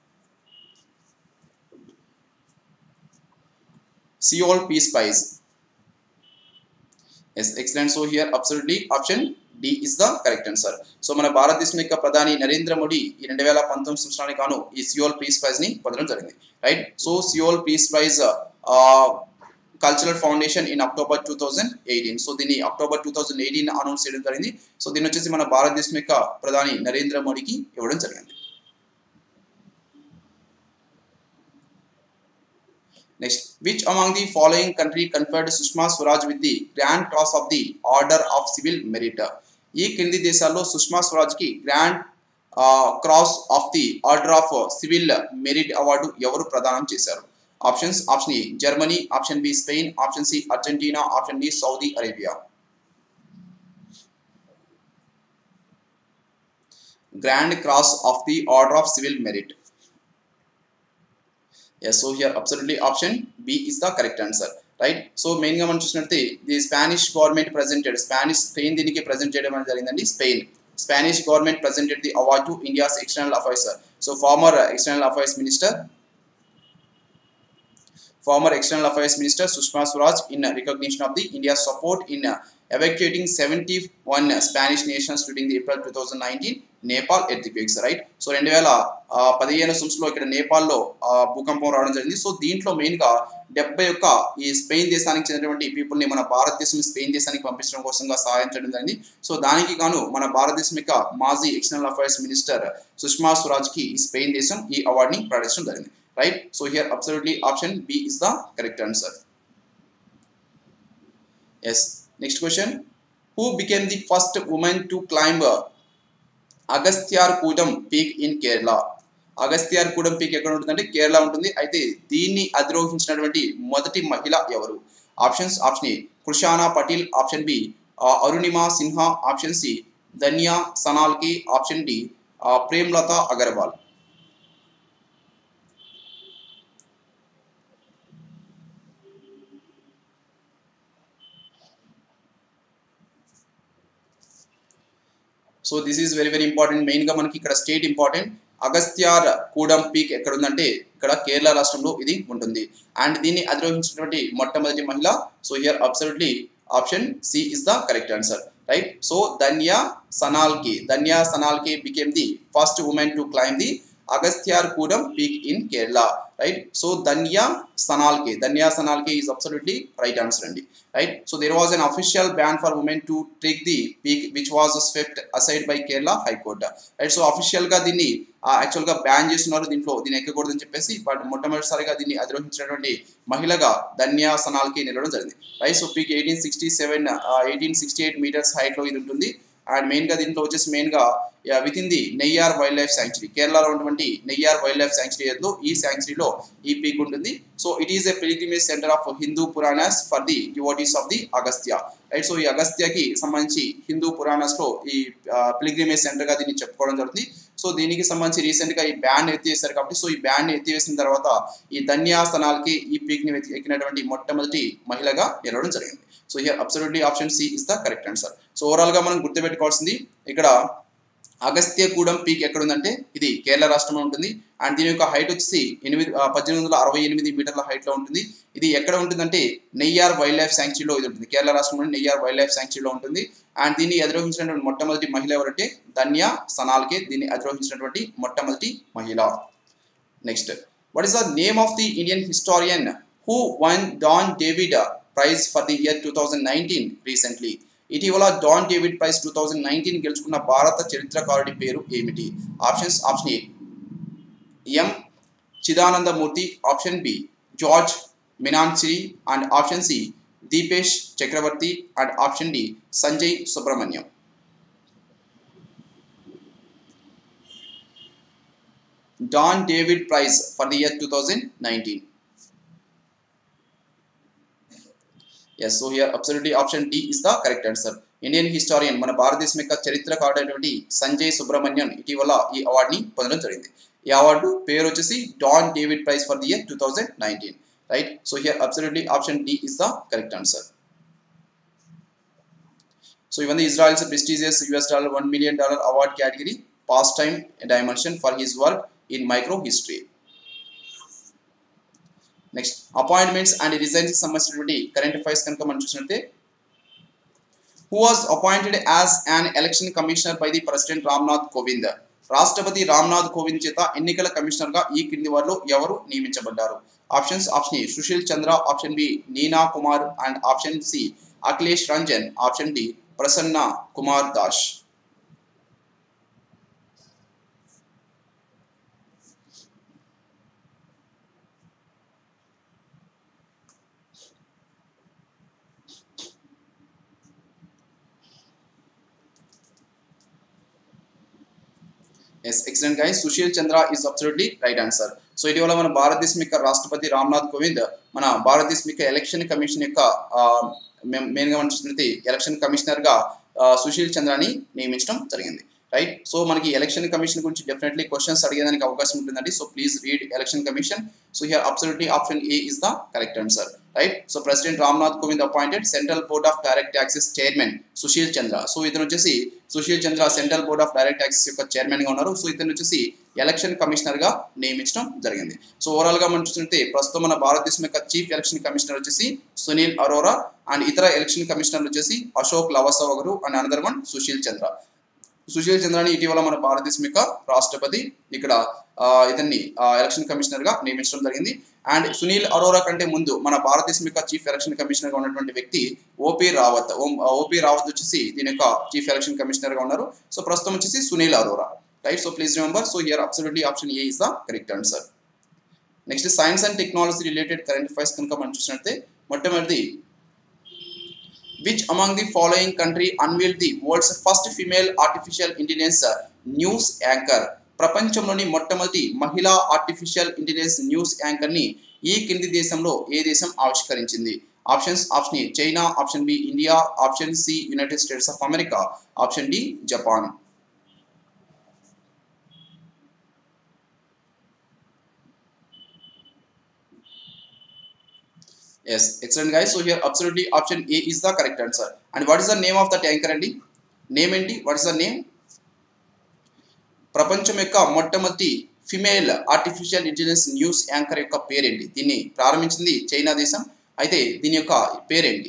Seoul peace prize yes excellent so here absolutely option D is the correct answer so మన భారతదేశం యొక్క ప్రధాని నరేంద్ర మోడీ ఈ రెండు వేల పంతొమ్మిది సంవత్సరానికి గాను ఈ సియోల్ పీస్ ప్రైజ్ ని పొందడం జరిగింది right so Seoul peace prize cultural foundation in October two thousand eighteen so దీన్ని October two thousand eighteen announce చేయడం జరిగింది సో దీన్ని వచ్చేసి మన భారతదేశం యొక్క ప్రధాని నరేంద్ర మోడీకి ఇవ్వడం జరిగింది next which among the following country conferred Sushma Swaraj with the grand cross of the order of civil merit ఈ కింది దేశాల్లో సుష్మా స్వరాజ్కి grand cross of the order of civil merit award ఎవరు ప్రదానం చేశారు options option A Germany option B Spain option C Argentina option D Saudi Arabia grand cross of the order of civil merit yes so here absolutely option B is the correct answer right so మెయిన్గా మనం చూసినట్టే the Spanish government presented Spanish Spain దీనికి present చేయడం అనేది జరిగిందండి Spain Spanish government presented the award to India's external affairs so former external affairs minister former external affairs minister sushma swaraj in recognition of the india's support in evacuating 71 spanish nations during the april 2019 Nepal earthquakes right so రెండు వేల పదిహేను సంవత్సరంలో ఇక్కడ నేపాల్లో భూకంపం రావడం జరిగింది so దీంట్లో మెయిన్గా డెబ్బై ఒక్క ఈ స్పెయిన్ దేశానికి చెందినటువంటి పీపుల్ని మన భారతదేశం స్పెయిన్ దేశానికి పంపించడం కోసంగా సహాయం చేయడం జరిగింది సో దానికి గాను మన భారతదేశం యొక్క మాజీ ఎక్స్టర్నల్ అఫైర్స్ మినిస్టర్ సుష్మా స్వరాజ్కి ఈ స్పెయిన్ దేశం ఈ అవార్డుని ప్రకటించడం జరిగింది right so here absolutely option b is the correct answer yes next question who became the first woman to climb uh, Agasthyar Koodam peak in Kerala Agasthyar Koodam peak ఎక్కడ ఉంటుందంటే కేరళ ఉంటుంది అయితే దీన్ని అధిరోహించినటువంటి మొదటి మహిళ ఎవరు options option A Krishna Patel option B Arunima Sinha option C Dhanya Sanal K option D Premlata Agarwal so this is very very important మెయిన్గా మనకి ఇక్కడ state important Agasthyar Koodam peak ఎక్కడ ఉందంటే ఇక్కడ కేరళ రాష్ట్రంలో ఇది ఉంటుంది అండ్ దీన్ని అధిరోహించినటువంటి మొట్టమొదటి మహిళ so here absolutely option C is the correct answer right so Dhanya Sanal K Dhanya Sanal K became the first woman to climb the Agasthyar Koodam peak in Kerala right so Dhanya Sanal K Dhanya Sanal K is absolutely right answer అండి right so there was an official ban for women to take the peak which was swept aside by Kerala high court right so అఫీషియల్గా దీన్ని యాక్చువల్గా ban చేస్తున్నారు దీంట్లో దీన్ని ఎక్కకూడదని చెప్పేసి but మొట్టమొదటిసారిగా దీన్ని అధిరోహించినటువంటి మహిళగా ధన్యా సనాల్కి నిలవడం జరిగింది right so peak eighteen sixty seven eighteen sixty eight meters హైట్లో ఇది ఉంటుంది అండ్ మెయిన్గా దీంట్లో వచ్చేసి మెయిన్గా within the Neyyar wildlife sanctuary కేరళలో ఉన్నటువంటి నెయ్యార్ వైల్డ్ లైఫ్ శాంక్చురీ ఏదో ఈ శాంక్చురీలో ఈ పీక్ ఉంటుంది so it is a pilgrimage centre of Hindu puranas for the devotees of the Agastya right so ఈ అగస్త్యకి సంబంధించి హిందూ పురాణాస్లో ఈ పిలిగ్రిమేజ్ సెంటర్గా దీన్ని చెప్పుకోవడం జరుగుతుంది సో దీనికి సంబంధించి రీసెంట్గా ఈ బ్యాన్ ఎత్తివేశారు కాబట్టి సో ఈ బ్యాన్ ఎత్తివేసిన తర్వాత ఈ ధన్యాసనాలకి ఈ పీక్ని ఎక్కినటువంటి మొట్టమొదటి మహిళగా నిలవడం జరిగింది so here absolutely option C is the correct answer so ఓవరాల్గా మనం గుర్తుపెట్టుకోవాల్సింది ఇక్కడ అగస్త్యగూడెం పీక్ ఎక్కడ ఉందంటే ఇది కేరళ రాష్ట్రంలో ఉంటుంది అండ్ దీని యొక్క హైట్ వచ్చేసి ఎనిమిది ఆ, పద్దెనిమిది వందల అరవై ఎనిమిది మీటర్ల హైట్లో ఉంటుంది ఇది ఎక్కడ ఉంటుందంటే నెయ్యార్ వైల్డ్ లైఫ్ శాంక్చురీలో ఇది ఉంటుంది కేరళ రాష్ట్రంలోని నెయ్యార్ వైల్డ్ లైఫ్ శాంక్చురీలో ఉంటుంది అండ్ దీన్ని అధిరోహించినటువంటి మొట్టమొదటి మహిళ ఎవరంటే ధన్య సనాల్కే దీన్ని అధిరోహించినటువంటి మొట్టమొదటి మహిళ next what is the name of the Indian historian who won Dan David prize for the year two thousand nineteen recently ఇటీవల Dan David prize two thousand nineteen గెలుచుకున్న భారత చరిత్రకారుడి పేరు ఏమిటి options option A M Chidanandamurthy option B George Minansiri and option C Dipesh Chakrabarty and option D Sanjay Subrahmanyam Dan David prize for the year two thousand nineteen yes so here absolutely option D is the correct answer Indian historian మన భారతదేశం యొక్క చరిత్రకారుడైనటువంటి సంజయ్ సుబ్రహ్మణ్యన్ ఇటీవల ఈ అవార్డుని పొందడం జరిగింది ఈ award పేరు వచ్చేసి Dan David prize for the year two thousand nineteen right so here absolutely option D is the correct answer So even the Israel's prestigious US dollar one million dollar award category pastime dimension for his work in micro history. Next appointments and resigns సంబంధించినటువంటి current affairs కనుక మనం చూసినట్టే who was appointed as an election commissioner by the president Ramnath Kovind రాష్ట్రపతి రామ్నాథ్ కోవింద్ చేత ఎన్నికల commissioner గా ఈ క్రింది వారిలో ఎవరు నియమించబడ్డారు options option A Sushil Chandra option B Neena Kumar and option C Akhilesh Ranjan option D Prasanna Kumar Das yes excellent guys Sushil Chandra is absolutely right answer so ఇటీవల మన భారతదేశం యొక్క రాష్ట్రపతి రామ్నాథ్ కోవింద్ మన భారతదేశం యొక్క ఎలక్షన్ కమిషన్ యొక్క మెయిన్ గా మనం చూసినట్లయితే ఎలక్షన్ కమిషనర్ గా ఆ, సుశీల్ చంద్రాని నియమించడం జరిగింది రైట్ సో మనకి ఎలక్షన్ కమిషన్ గురించి డెఫినెట్లీ క్వశ్చన్స్ అడిగేదానికి అవకాశం ఉంటుందండి so please read election commission so here absolutely option A is the correct answer right so president Ramnath Kovind appointed central board of direct taxes chairman Sushil Chandra so ఇతను వచ్చేసి Sushil Chandra central board of direct taxes యొక్క chairman గా ఉన్నారు so ఇతను వచ్చేసి election commissioner గా నియమించడం జరిగింది సో ఓవరాల్ గా మనం చూస్తుంటే ప్రస్తుతం మన భారతదేశం యొక్క చీఫ్ ఎలక్షన్ కమిషనర్ వచ్చేసి సునీల్ అరోరా అండ్ ఇతర ఎలక్షన్ కమిషనర్ వచ్చేసి అశోక్ లవసవ గారు and another one Sushil Chandra Sushil చంద్రాని ఇటీవల మన భారతదేశం యొక్క రాష్ట్రపతి ఇక్కడ ఆ, ఇతన్ని ఆ, ఎలక్షన్ కమిషనర్ గా నియమించడం జరిగింది అండ్ సునీల్ అరోరా కంటే ముందు మన భారతదేశం యొక్క చీఫ్ ఎలక్షన్ కమిషనర్ గా ఉన్నటువంటి వ్యక్తి ఓపీ రావత్ ఓం- ఓపీ రావత్ వచ్చేసి దీని యొక్క చీఫ్ ఎలక్షన్ కమిషనర్ గా ఉన్నారు సో ప్రస్తుతం వచ్చేసి Sunil Arora right so please remember so here absolutely option A is the correct answer next science and technology related current affairs కనుక మనం చూసినట్లయితే మొట్టమొదటి which among the following country unveiled the world's first female artificial intelligence uh, news anchor ప్రపంచంలోని మొట్టమొదటి మహిళా artificial intelligence news anchor ని ఈ కింది దేశంలో ఏ దేశం ఆవిష్కరించింది options option A China option B India option C United States of America option D Japan Yes, excellent guys. So here absolutely option A is the correct answer. And what is the name of the tanker అండి name ఏంటి what is the name ప్రపంచం యొక్క మొట్టమొదటి female artificial intelligence news anchor యొక్క పేరేంటి దీన్ని ప్రారంభించింది China దేశం అయితే దీని యొక్క పేరేంటి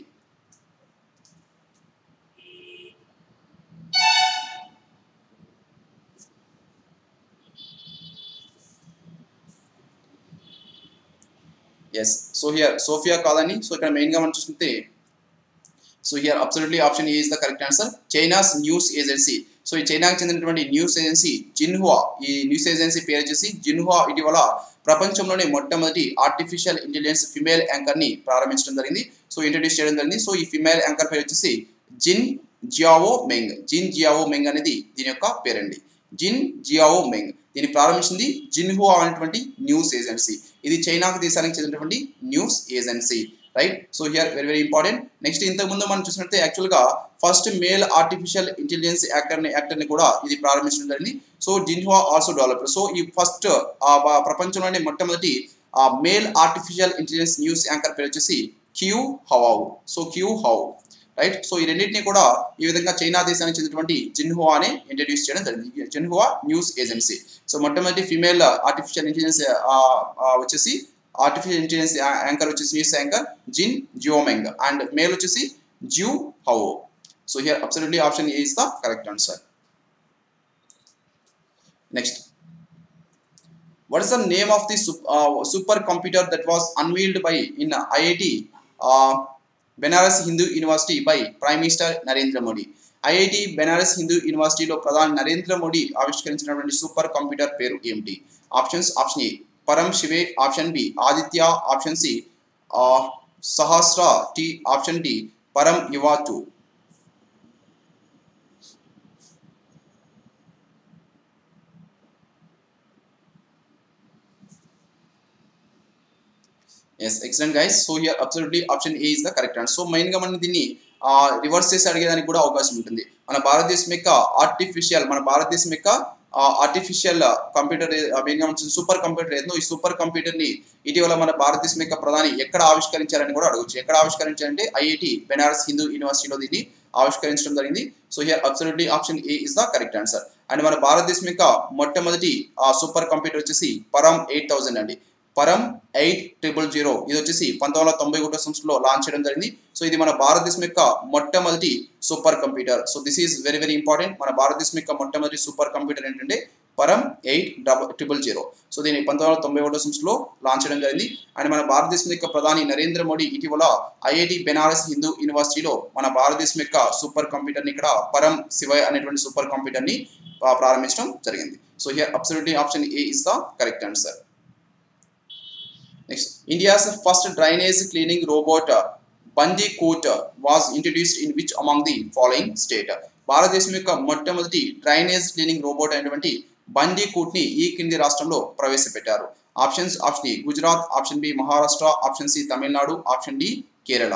ఎస్ సో హియర్ సోఫియా కాదని సో ఇక్కడ మెయిన్గా మనం చూసుకుంటే so here absolutely option A is the correct answer China's news agency so ఈ చైనాకి చెందినటువంటి న్యూస్ ఏజెన్సీ జిన్హువా ఈ న్యూస్ ఏజెన్సీ పేరు వచ్చేసి జిన్హువా ఇటీవల ప్రపంచంలోనే మొట్టమొదటి ఆర్టిఫిషియల్ ఇంటెలిజెన్స్ ఫిమేల్ యాంకర్ ని ప్రారంభించడం జరిగింది సో ఇంట్రడ్యూస్ చేయడం జరిగింది సో ఈ ఫిమేల్ యాంకర్ పేరు వచ్చేసి Xin Xiao Meng Xin Xiao Meng అనేది దీని యొక్క పేరండి జిన్ జియావో మెంగ్ దీన్ని ప్రారంభించింది జిన్హువా అనేటువంటి న్యూస్ ఏజెన్సీ ఇది చైనాకు దేశానికి చెందినటువంటి news agency right so here very very important next ఇంతకు ముందు మనం చూసినట్టే యాక్చువల్గా ఫస్ట్ మేల్ ఆర్టిఫిషియల్ ఇంటెలిజెన్స్ యాక్టర్ని యాక్టర్ని కూడా ఇది ప్రారంభించడం జరిగింది so Xinhua also develop so ఈ ఫస్ట్ ప్రపంచంలోనే మొట్టమొదటి ఆ male artificial intelligence news anchor పేరు వచ్చేసి Qiu Hao so Qiu Hao right so ఈ రెండింటిని కూడా ఈ విధంగా చైనా దేశానికి చెందినటువంటి జిన్హువా అని ఇంట్రడ్యూస్ చేయడం జరిగింది జిన్హువా న్యూస్ ఏజెన్సీ సో మొట్టమొదటి ఫీమేల్ ఆర్టిఫిషియల్ ఇంటెలిజెన్స్ వచ్చేసి ఆర్టిఫిషియల్ ఇంటెలిజెన్స్ యాంకర్ వచ్చేసి news anchor Xin Xiaomeng and male వచ్చేసి Qiu Hao so here absolutely option A is the correct answer next what is the name of the sup- uh, supercomputer that was unveiled by in IIT uh, Benares Hindu University by Prime Minister Narendra Modi IIT Banaras Hindu యూనివర్సిటీలో ప్రధాని నరేంద్ర మోడీ ఆవిష్కరించినటువంటి super computer పేరు ఏమిటి options option A Param Shivay option B Aditya option C Sahasra T option D Param Yuva two yes excellent guys so here absolutely option A is the correct answer so main గా మనం దీన్ని reverse చేసి అడిగేదానికి కూడా అవకాశం ఉంటుంది మన భారతదేశం యొక్క ఆర్టిఫిషియల్ మన భారతదేశం యొక్క ఆర్టిఫిషియల్ కంప్యూటర్ మెయిన్ గా సూపర్ కంప్యూటర్ ఏదో ఈ సూపర్ కంప్యూటర్ ని ఇటీవల మన భారతదేశం యొక్క ప్రధాని ఎక్కడ ఆవిష్కరించారని కూడా అడగచ్చు ఎక్కడ ఆవిష్కరించారంటే ఐఐటి బెనారస్ హిందూ యూనివర్సిటీలో దీన్ని ఆవిష్కరించడం జరిగింది so here absolutely option A is the correct answer and మన భారతదేశం యొక్క మొట్టమొదటి సూపర్ కంప్యూటర్ వచ్చేసి పరం ఎయిట్ థౌసండ్ అండి పరం ఎయిట్ ట్రిపుల్ జీరో ఇది వచ్చేసి పంతొమ్మిది వందల తొంభై ఒకటో సంవత్సరంలో లాంచ్ చేయడం జరిగింది సో ఇది మన భారతదేశం యొక్క మొట్టమొదటి super computer so this is very very important మన భారతదేశం యొక్క మొట్టమొదటి సూపర్ కంప్యూటర్ ఏంటంటే Param eight double triple zero so దీన్ని పంతొమ్మిది వందల తొంభై ఒకటో సంవత్సరంలో లాంచ్ చేయడం జరిగింది అండ్ మన భారతదేశం యొక్క ప్రధాని నరేంద్ర మోడీ ఇటీవల ఐఐటి బెనారస్ హిందూ యూనివర్సిటీలో మన భారతదేశం యొక్క సూపర్ కంప్యూటర్ని ఇక్కడ పరం శివయ్ అనేటువంటి సూపర్ కంప్యూటర్ని ప్రారంభించడం జరిగింది so here absolutely option A is the correct answer Next, India's first drainage cleaning robot uh, Bandicoot uh, was introduced in which among the following state? భారతదేశం యొక్క మొట్టమొదటి డ్రైనేజ్ క్లీనింగ్ రోబోట్ అయినటువంటి బందీకూట్ ని ఈ కింది రాష్ట్రంలో ప్రవేశపెట్టారు options option A Gujarat option B Maharashtra option C Tamil Nadu option D Kerala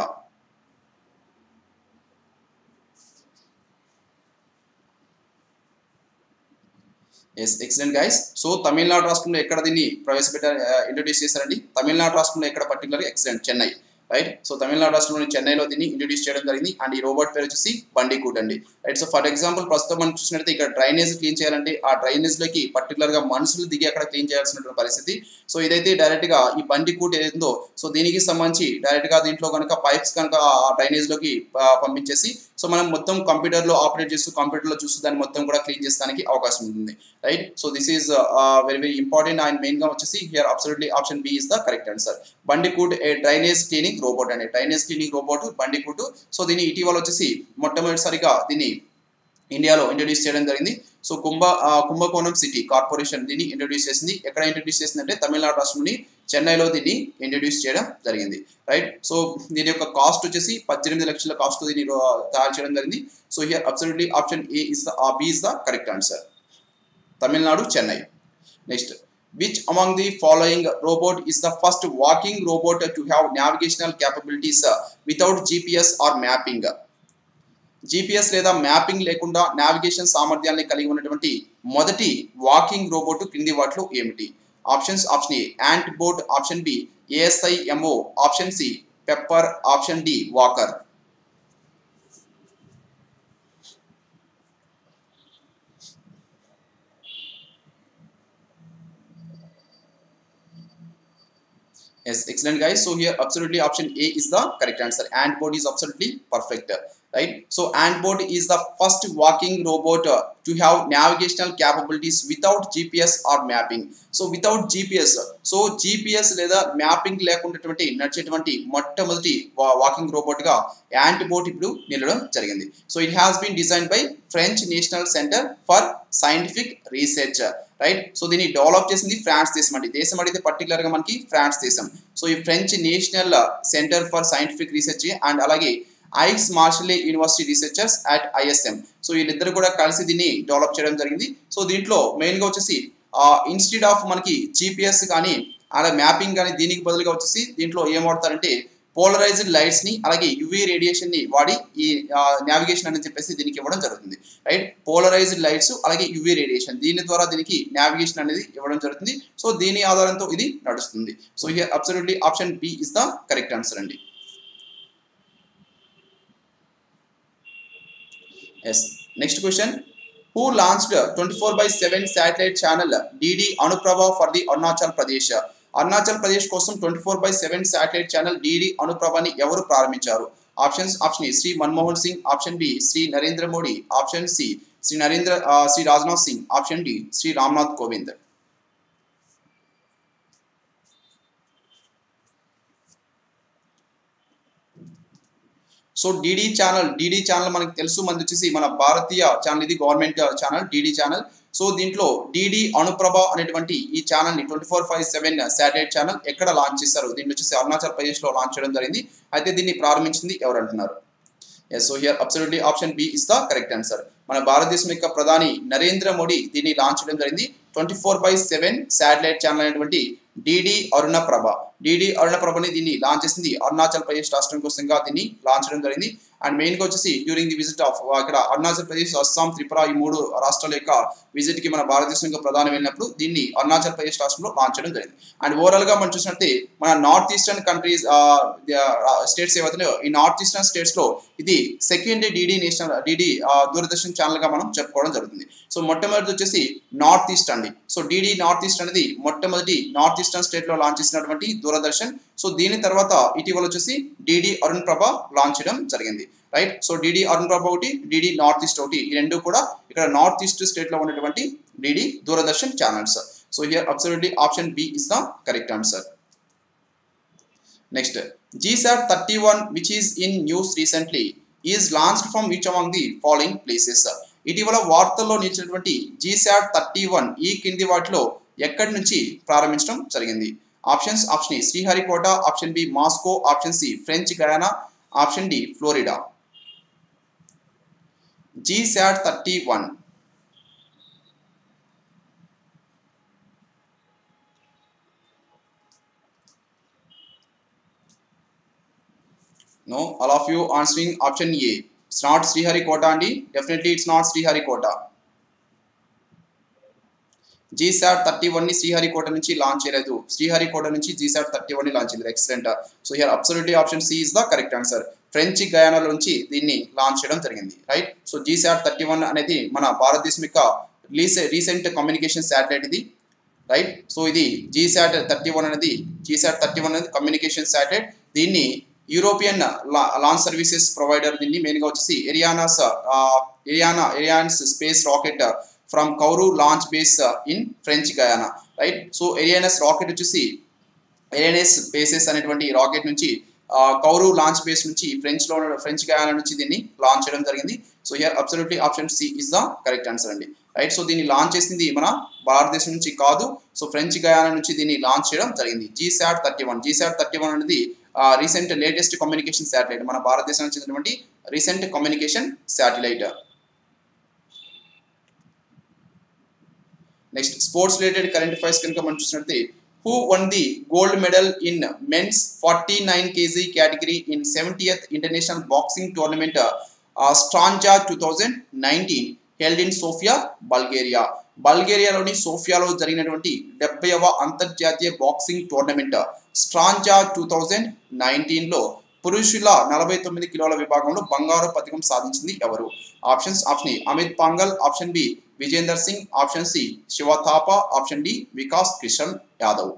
yes excellent guys so Tamil Nadu రాష్ట్రంలో ఎక్కడ దీన్ని ప్రవేశపెట్టారు ఇంట్రొడ్యూస్ చేశారండి తమిళనాడు రాష్ట్రంలో ఎక్కడ particular excellent Chennai right so Tamil Nadu రాష్ట్రంలోని చెన్నైలో దీన్ని ఇంట్రొడ్యూస్ చేయడం జరిగింది అండ్ ఈ రోబోట్ పేరు వచ్చేసి బండికూట్ అండి రైట్ సో ఫర్ ఎగ్జాంపుల్ ప్రస్తుతం మనం చూసినట్లయితే ఇక్కడ డ్రైనేజ్ క్లీన్ చేయాలంటే ఆ డ్రైనేజ్ లోకి పర్టికులర్ గా మనుషులు దిగి అక్కడ క్లీన్ చేయాల్సినటువంటి పరిస్థితి సో ఇదైతే డైరెక్ట్ గా ఈ బండికూట్ ఏదైతుందో సో దీనికి సంబంధించి డైరెక్ట్ గా దీంట్లో కనుక పైప్స్ కనుక ఆ డ్రైనేజ్ లోకి ప- పంపించేసి సో మనం మొత్తం కంప్యూటర్ లో ఆపరేట్ చేస్తూ కంప్యూటర్ లో చూస్తూ దాన్ని మొత్తం కూడా క్లీన్ చేస్తానికి అవకాశం ఉంటుంది right so this is very very important and main గా వచ్చేసి here absolutely option B is the correct answer bandicoot a drainage cleaning robot అండి drainage cleaning robot bandicoot so దీన్ని ఇటీవల వచ్చేసి మొట్టమొదటిసారిగా దీన్ని ఇండియాలో ఇంట్రడ్యూస్ చేయడం జరిగింది సో కుంభ ఆ, కుంభకోణం సిటీ కార్పొరేషన్ దీన్ని ఇంట్రడ్యూస్ చేసింది ఎక్కడ ఇంట్రడ్యూస్ చేసిందంటే తమిళనాడు రాష్ట్రంలోని చెన్నైలో దీన్ని ఇంట్రడ్యూస్ చేయడం జరిగింది రైట్ సో దీని యొక్క కాస్ట్ వచ్చేసి పద్దెనిమిది లక్షల కాస్ట్ దీన్ని రో- తయారు చేయడం జరిగింది so here absolutely option A is the B is the correct answer Tamil Nadu Chennai next which among the following robot is the first walking robot to have navigational capabilities without GPS or mapping GPS లేదా mapping లేకుండా navigation సామర్థ్యాన్ని కలిగి ఉన్నటువంటి మొదటి walking robot క్రింది వాటిలో ఏమిటి options option A ant bot option B ASIMO option C pepper option D walker Yes, excellent guys. So here absolutely option A is the correct answer. Antbot is absolutely perfect. Right. So Antbot is the first walking robot uh, to have navigational capabilities without GPS or mapping. So without GPS. So GPS లేదా mapping లేకుండాటువంటి నడిచేటువంటి మొట్టమొదటి walking robot గా ant bot ఇప్పుడు నిలడం జరిగింది so it has been design by French national centre for scientific research right so దీన్ని develop చేసింది ఫ్రాన్స్ దేశం అండి దేశం అడిగితే పర్టికులర్ గా మనకి ఫ్రాన్స్ దేశం సో ఈ French national centre for scientific research and అలాగే Aix Marseille university researchers at ISM so వీళ్ళిద్దరు కూడా కలిసి దీన్ని డెవలప్ చేయడం జరిగింది సో దీంట్లో మెయిన్ గా వచ్చేసి ఇన్స్టిట్యూట్ ఆఫ్ మనకి జీపీఎస్ కానీ అలా మ్యాపింగ్ కానీ దీనికి బదులుగా వచ్చేసి దీంట్లో ఏం వాడతారంటే పోలరైజ్డ్ లైట్స్ ని అలాగే యువి రేడియేషన్ ని వాడి ఈ నావిగేషన్ అని చెప్పేసి దీనికి ఇవ్వడం జరుగుతుంది రైట్ పోలరైజ్డ్ లైట్స్ అలాగే యువి రేడియేషన్ దీని ద్వారా దీనికి నావిగేషన్ అనేది ఇవ్వడం జరుగుతుంది సో దీని ఆధారంతో ఇది నడుస్తుంది so here absolutely option B is the correct answer అండి yes next question who launched twenty four by seven satellite channel DD Anuprabha for the Arunachal Pradesh Arunachal Pradesh కోసం twenty four by seven satellite channel DD అనుప్రభని ఎవరు ప్రారంభించారు options option A Shri Manmohan Singh option B Shri Narendra Modi option C Shri Narendra uh, Shri Rajnath Singh option D Shri Ramnath Kovind so DD channel DD channel మనకి తెలుసు మనది వచ్చేసి మన భారతీయ ఛానల్ ఇది government channel DD channel so దీంట్లో డిడి అనుప్రభ అనేటువంటి ఈ ఛానల్ ని twenty four five seven satellite channel ఎక్కడ లాంచ్ చేశారు దీన్ని వచ్చేసి అరుణాచల్ ప్రదేశ్ లో లాంచ్ చేయడం జరిగింది అయితే దీన్ని ప్రారంభించింది ఎవరు అంటున్నారు yes so here absolutely option B is the correct answer మన భారతదేశం యొక్క ప్రధాని నరేంద్ర మోడీ దీన్ని లాంచ్ చేయడం జరిగింది twenty four by seven satellite channel అయినటువంటి డిడి అరుణ ప్రభ డిడి అరుణ ప్రభని దీన్ని లాంచ్ చేసింది అరుణాచల్ ప్రదేశ్ రాష్ట్రం కోసంగా దీన్ని లాంచ్ చేయడం జరిగింది అండ్ మెయిన్ గా వచ్చేసి డ్యూరింగ్ ది విజిట్ ఆఫ్ ఇక్కడ అరుణాచల్ ప్రదేశ్ అస్సాం త్రిపుర ఈ మూడు రాష్ట్రాల యొక్క విజిట్ కి మన భారతదేశం యొక్క ప్రధాని వెళ్ళినప్పుడు దీన్ని అరుణాచల్ ప్రదేశ్ రాష్ట్రంలో లాంచ్ చేయడం జరిగింది అండ్ ఓవరాల్ గా మనం చూసినట్టే మన నార్త్ ఈస్టర్న్ కంట్రీస్ స్టేట్స్ ఏవైతున్నాయో ఈ నార్త్ ఈస్టర్న్ స్టేట్స్ లో ఇది second DD national DD Doordarshan channel గా మనం చెప్పుకోవడం జరుగుతుంది సో మొట్టమొదటి వచ్చేసి నార్త్ ఈస్ట్ అండి సో డిడి నార్త్ ఈస్ట్ అనేది మొట్టమొదటి నార్త్ ఈస్టర్న్ స్టేట్ లో లాంచ్ చేసినటువంటి దూరదర్శన్ సో దీని తర్వాత ఇటీవల వచ్చేసి డిడి అరుణ్ ప్రభ లాంచ్ చేయడం జరిగింది right so DD Arun Prabha ఒకటి డిడి నార్త్ ఈస్ట్ ఒకటి ఈ రెండు కూడా ఇక్కడ నార్త్ ఈస్ట్ స్టేట్ లో ఉన్నటువంటి DD Doordarshan channels so here absolutely option B is the correct answer next GSAT thirty one which is in news recently is launched from which among the following places ఇటీవల వార్తల్లో నిలిచినటువంటి GSAT thirty one ఈ కింది వాటిలో ఎక్కడి నుంచి ప్రారంభించడం జరిగింది options option A Sriharikota option B Moscow option C French Guiana option D Florida GSAT thirty one No, all of you answering option A. It's not Sriharikota అండి definitely it's not Sriharikota GSAT thirty one ని శ్రీహరికోట నుంచి launch చేయలేదు శ్రీహరికోట నుంచి GSAT thirty one ని launch చేయలేదు excellent so here absolutely option C is the correct answer French Guiana నుంచి దీన్ని launch చేయడం జరిగింది right so GSAT thirty one అనేది మన భారతదేశం యొక్క రీసెంట్ కమ్యూనికేషన్ శాటిలైట్ ఇది రైట్ సో ఇది జీసాట్ థర్టీ వన్ అనేది జీసాట్ థర్టీ వన్ అనేది కమ్యూనికేషన్ శాటిలైట్ దీన్ని యూరోపియన్ లాంచ్ సర్వీసెస్ ప్రొవైడర్ దీన్ని మెయిన్గా వచ్చేసి Arianes Ariane Arianespace rocket from Kourou launch base in French Guiana right so Arianes rocket వచ్చేసి Arianes bases అనేటువంటి rocket నుంచి Kourou launch base నుంచి French లో ఫ్రెంచ్ గయానా నుంచి దీన్ని లాంచ్ చేయడం జరిగింది so here absolutely option C is the correct answer అండి రైట్ సో దీన్ని లాంచ్ చేసింది మన భారతదేశం నుంచి కాదు సో ఫ్రెంచ్ గయానా నుంచి దీన్ని లాంచ్ చేయడం జరిగింది GSAT thirty one GSAT thirty one అనేది రీసెంట్ లేటెస్ట్ కమ్యూనికేషన్ శాటిలైట్ మన భారతదేశానికి చెందినటువంటి recent communication satellite next sports related current affairs కనుక మనం చూసినట్లయితే who won the gold medal in men's forty nine KG category in seventieth international boxing tournament Strandja two thousand nineteen held in Sofia Bulgaria బల్గేరియాలోని సోఫియాలో జరిగినటువంటి డెబ్బైవ అంతర్జాతీయ boxing tournament Strandja two thousand నైన్టీన్లో పురుషుల నలభై తొమ్మిది కిలోల విభాగంలో బంగారు పథకం సాధించింది ఎవరు options option A Amit Panghal option B Vijender Singh option C Shiva Thapa option D Vikas Kishan Yadav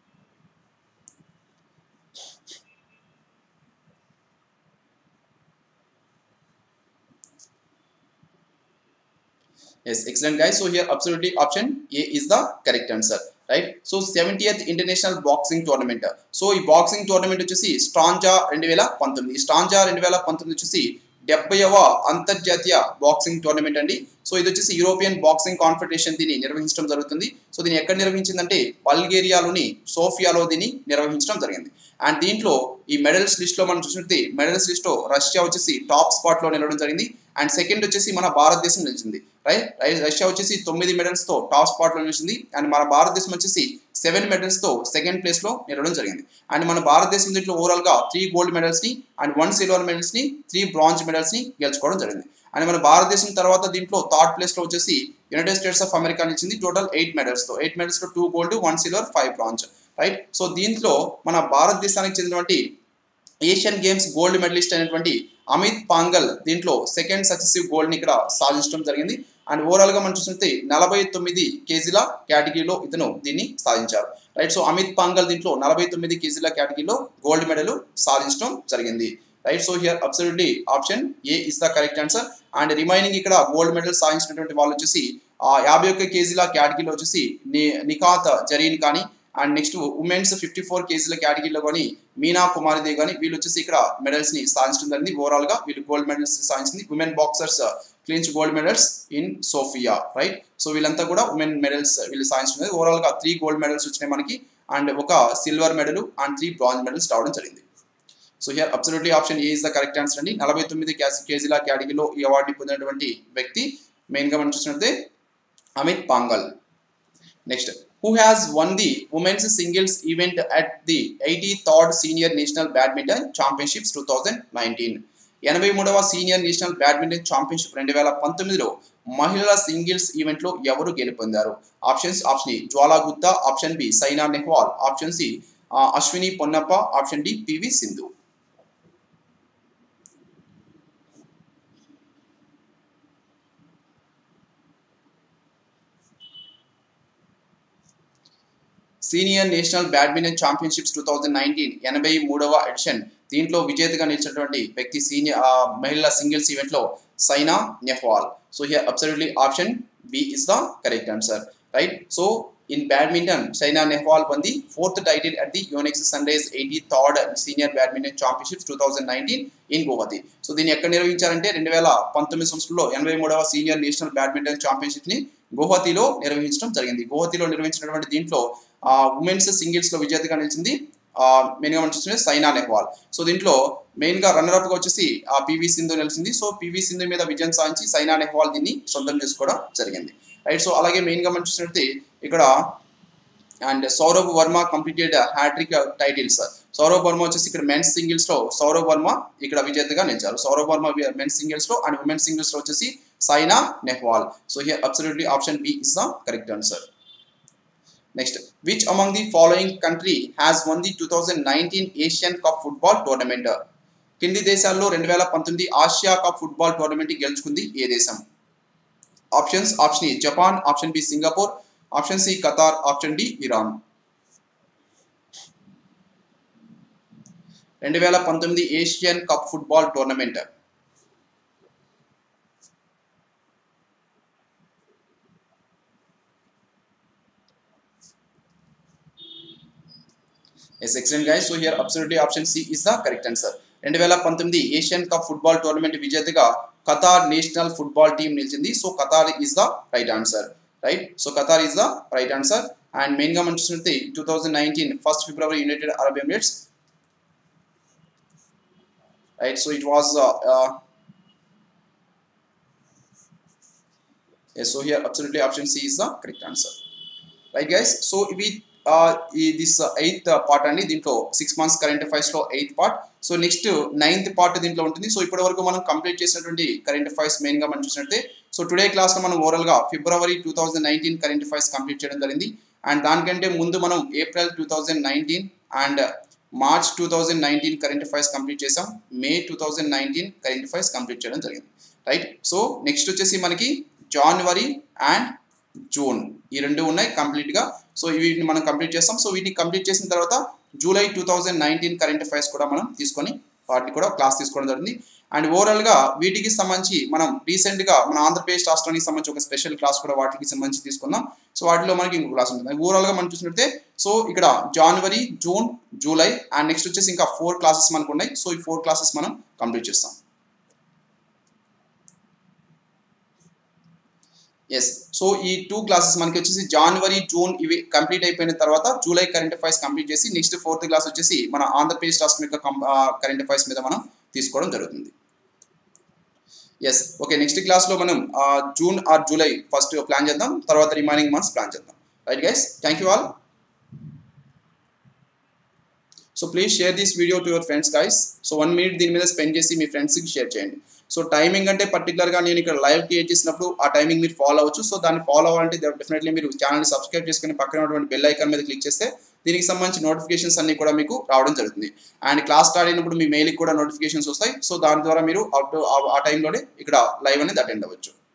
Yes, excellent guys. So here absolutely option A is the correct answer. Right so seventieth international boxing tournament so ఈ బాక్సింగ్ టోర్నమెంట్ వచ్చేసి స్టాంజా రెండు వేల పంతొమ్మిది stanza రెండు వేల పంతొమ్మిది వచ్చేసి డెబ్బైవ అంతర్జాతీయ బాక్సింగ్ టోర్నమెంట్ అండి సో ఇది వచ్చేసి యూరోపియన్ బాక్సింగ్ కాన్ఫెడరేషన్ దీన్ని నిర్వహించడం జరుగుతుంది సో దీన్ని ఎక్కడ నిర్వహించిందంటే బల్గేరియాలోని సోఫియాలో దీన్ని నిర్వహించడం జరిగింది అండ్ దీంట్లో ఈ మెడల్స్ లిస్ట్ లో మనం చూసినట్టు మెడల్స్ లిస్ట్ లో రష్యా వచ్చేసి టాప్ స్పాట్ లో నిలవడం జరిగింది అండ్ సెకండ్ వచ్చేసి మన భారతదేశం నిలిచింది రైట్ రష్యా వచ్చేసి తొమ్మిది మెడల్స్ తో టాప్ స్పాట్ లో నిలిచింది అండ్ మన భారతదేశం వచ్చేసి సెవెన్ మెడల్స్ తో సెకండ్ ప్లేస్ లో నిలవడం జరిగింది అండ్ మన భారతదేశం దీంట్లో ఓవరాల్ గా త్రీ గోల్డ్ మెడల్స్ ని అండ్ వన్ సిల్వర్ మెడల్స్ ని త్రీ బ్రాంజ్ మెడల్స్ ని గెలుచుకోవడం జరిగింది అండ్ మన భారతదేశం తర్వాత దీంట్లో థర్డ్ ప్లేస్ లో వచ్చేసి యునైటెడ్ స్టేట్స్ ఆఫ్ అమెరికా నిలిచింది టోటల్ ఎయిట్ మెడల్స్ తో ఎయిట్ మెడల్స్ లో two gold one silver five bronze right so దీంట్లో మన భారతదేశానికి చెందినటువంటి ఏషియన్ గేమ్స్ గోల్డ్ మెడలిస్ట్ అయినటువంటి అమిత్ పాంగల్ దీంట్లో సెకండ్ సక్సెసివ్ గోల్డ్ని ఇక్కడ సాధించడం జరిగింది అండ్ ఓవరాల్గా మనం చూసినట్టే నలభై తొమ్మిది కేజీల కేటగిరీలో ఇతను దీన్ని సాధించారు రైట్ సో అమిత్ పాంగల్ దీంట్లో నలభై తొమ్మిది కేజీల కేటగిరీలో గోల్డ్ మెడల్ సాధించడం జరిగింది right so here absolutely option A is the correct answer and remaining ఇక్కడ గోల్డ్ మెడల్ సాధించినటువంటి వాళ్ళు వచ్చేసి ఆ యాభై ఒక్క కేజీల కేటగిరీలో వచ్చేసి ని- నిఖాత్ జరీన్ కానీ and next women's fifty four కేజీల కేటగిరీలో కానీ మీనా కుమారిదే కానీ వీళ్ళు వచ్చేసి ఇక్కడ మెడల్స్ ని సాధించడం జరిగింది ఓవరాల్ గా వీళ్ళు గోల్డ్ మెడల్స్ సాధించింది women boxers cleans gold medals in Sofia right so వీళ్ళంతా కూడా ఉమెన్ మెడల్స్ వీళ్ళు సాధించడం ఓవరాల్ గా త్రీ గోల్డ్ మెడల్స్ వచ్చినాయి మనకి అండ్ ఒక silver medal and three bronze medals రావడం జరిగింది so here absolutely option A is the correct answer అండి నలభై తొమ్మిది కేజీల కేటగిరీలో ఈ అవార్డుని పొందినటువంటి వ్యక్తి మెయిన్ గా మనం చూసినట్టే Amit Panghal next who has won the women's singles event at the eighty third senior national badminton championships two thousand nineteen ఎనభై మూడవ సీనియర్ నేషనల్ బ్యాడ్మింటన్ ఛాంపియన్షిప్ రెండు వేల పంతొమ్మిదిలో మహిళల సింగిల్స్ ఈవెంట్లో ఎవరు గెలుపొందారు options option A Jwala Gutta option B Saina Nehwal option C uh, Ashwini Ponnappa option D PV Sindhu senior national badminton championships two thousand nineteen ఎనభై మూడవ ఎడిషన్ దీంట్లో విజేతగా నిలిచినటువంటి వ్యక్తి సీనియర్ మహిళల సింగిల్స్ ఈవెంట్లో Saina Nehwal so here absolutely option B is the correct answer right so in badminton Saina Nehwal won the fourth title at the Yonex Sundays 83rd senior badminton championships two thousand nineteen in Guwahati so దీన్ని ఎక్కడ నిర్వహించారంటే రెండు వేల పంతొమ్మిది సంవత్సరంలో ఎనభై మూడవ senior national badminton championship ని గువహతిలో నిర్వహించడం జరిగింది గువహతిలో నిర్వహించినటువంటి దీంట్లో ఉమెన్స్ సింగిల్స్ లో విజేతగా నిలిచింది మెయిన్ గా మనం చూస్తుంటే సైనా నెహ్వాల్ సో దీంట్లో మెయిన్ గా రన్నర్ అప్ గా వచ్చేసి ఆ పివి సింధు నిలిచింది సో పివి సింధు మీద విజయం సాధించి సైనా నెహ్వాల్ దీన్ని సొంతం చేసుకోవడం జరిగింది రైట్ సో అలాగే మెయిన్ గా మనం చూసినట్టు ఇక్కడ and Saurabh Verma completed hat trick titles Saurabh Verma వచ్చేసి ఇక్కడ మెన్స్ సింగిల్స్ లో సౌరభ్ వర్మ ఇక్కడ విజేతగా నిలిచారు సౌరభ్ వర్మ మెన్స్ సింగిల్స్ లో అండ్ ఉమెన్ సింగిల్స్ లో వచ్చేసి Saina Nehwal so here absolutely option B is the correct answer next which among the following country has won the two thousand nineteen Asian cup football tournament కింది దేశాల్లో రెండు వేల పంతొమ్మిది ఆసియా కప్ ఫుట్బాల్ టోర్నమెంట్ గెలుచుకుంది ఏ దేశం options option A Japan option B Singapore option C Qatar option D Iran రెండు వేల పంతొమ్మిది Asian cup football tournament yes excellent guys so here absolutely option C is the correct answer రెండు వేల పంతొమ్మిది Asian cup football tournament విజేతగా Qatar national football team నిలిచింది so Qatar is the right answer right so Qatar is the right answer and main గా మనం చూసినట్టు two thousand nineteen first February United Arab Emirates right so it was yes so here absolutely option c is the correct answer right guys so ఇవి ఈ this eighth part అండి దీంట్లో six months current affairs లో eighth part so next ninth part దీంట్లో ఉంటుంది so ఇప్పటి వరకు మనం కంప్లీట్ చేసినటువంటి కరెంట్ అఫైర్స్ మెయిన్ గా మనం చూసినట్టే సో టుడే క్లాస్ లో మనం ఓవరాల్ గా February two thousand nineteen current affairs complete చేయడం జరిగింది అండ్ దానికంటే ముందు మనం April two thousand nineteen and March two thousand nineteen current affairs complete చేసాం May two thousand nineteen current affairs complete చేయడం జరిగింది రైట్ సో నెక్స్ట్ వచ్చేసి మనకి జనవరి అండ్ జూన్ ఈ రెండు ఉన్నాయి కంప్లీట్ గా సో వీటిని మనం కంప్లీట్ చేస్తాం సో వీటిని కంప్లీట్ చేసిన తర్వాత July two thousand nineteen current affairs కూడా మనం తీసుకొని వాటిని కూడా క్లాస్ తీసుకోవడం జరిగింది అండ్ ఓవరాల్ గా వీటికి సంబంధించి మనం రీసెంట్ గా మన ఆంధ్రప్రదేశ్ రాష్ట్రానికి సంబంధించి ఒక స్పెషల్ క్లాస్ కూడా వాటికి సంబంధించి తీసుకున్నాం సో వాటిలో మనకి ఇంకో క్లాస్ ఉంటుంది ఓవరాల్ గా మనం చూసినట్టే సో ఇక్కడ January June July and next వచ్చేసి ఇంకా ఫోర్ క్లాసెస్ మనకు ఉన్నాయి సో ఈ ఫోర్ క్లాసెస్ మనం కంప్లీట్ చేస్తాం ఎస్ సో ఈ టూ క్లాసెస్ మనకి వచ్చేసి జనవరి జూన్ ఇవి కంప్లీట్ అయిపోయిన తర్వాత జూలై కరెంట్ అఫైర్స్ కంప్లీట్ చేసి నెక్స్ట్ ఫోర్త్ క్లాస్ వచ్చేసి మన ఆంధ్రప్రదేశ్ రాష్ట్రం యొక్క కరెంట్ అఫైర్స్ మీద మనం తీసుకోవడం జరుగుతుంది ఎస్ ఓకే నెక్స్ట్ క్లాస్లో మనం June or July first plan చేద్దాం తర్వాత రిమైనింగ్ మంత్స్ ప్లాన్ చేద్దాం right guys thank you all so please share this video to your friends guys so one minute దీని మీద స్పెండ్ చేసి మీ ఫ్రెండ్స్కి షేర్ చేయండి సో టైమింగ్ అంటే పర్టికులర్గా నేను ఇక్కడ లైవ్ క్రియేట్ చేసినప్పుడు ఆ టైమింగ్ మీరు ఫాలో అవ్వచ్చు సో దాన్ని ఫాలో అవ్వాలంటే డెఫినెట్లీ మీరు ఛానల్ని సబ్స్క్రైబ్ చేసుకుని పక్కన ఉన్నటువంటి బెల్ ఐకాన్ మీద క్లిక్ చేస్తే దీనికి సంబంధించి నోటిఫికేషన్స్ అన్ని కూడా మీకు రావడం జరుగుతుంది అండ్ క్లాస్ స్టార్ట్ అయినప్పుడు మీ మెయిల్కి కూడా నోటిఫికేషన్స్ వస్తాయి సో దాని ద్వారా మీరు అప్ టు ఆ టైంలోనే ఇక్కడ లైవ్ అనేది అటెండ్ అవ్వచ్చు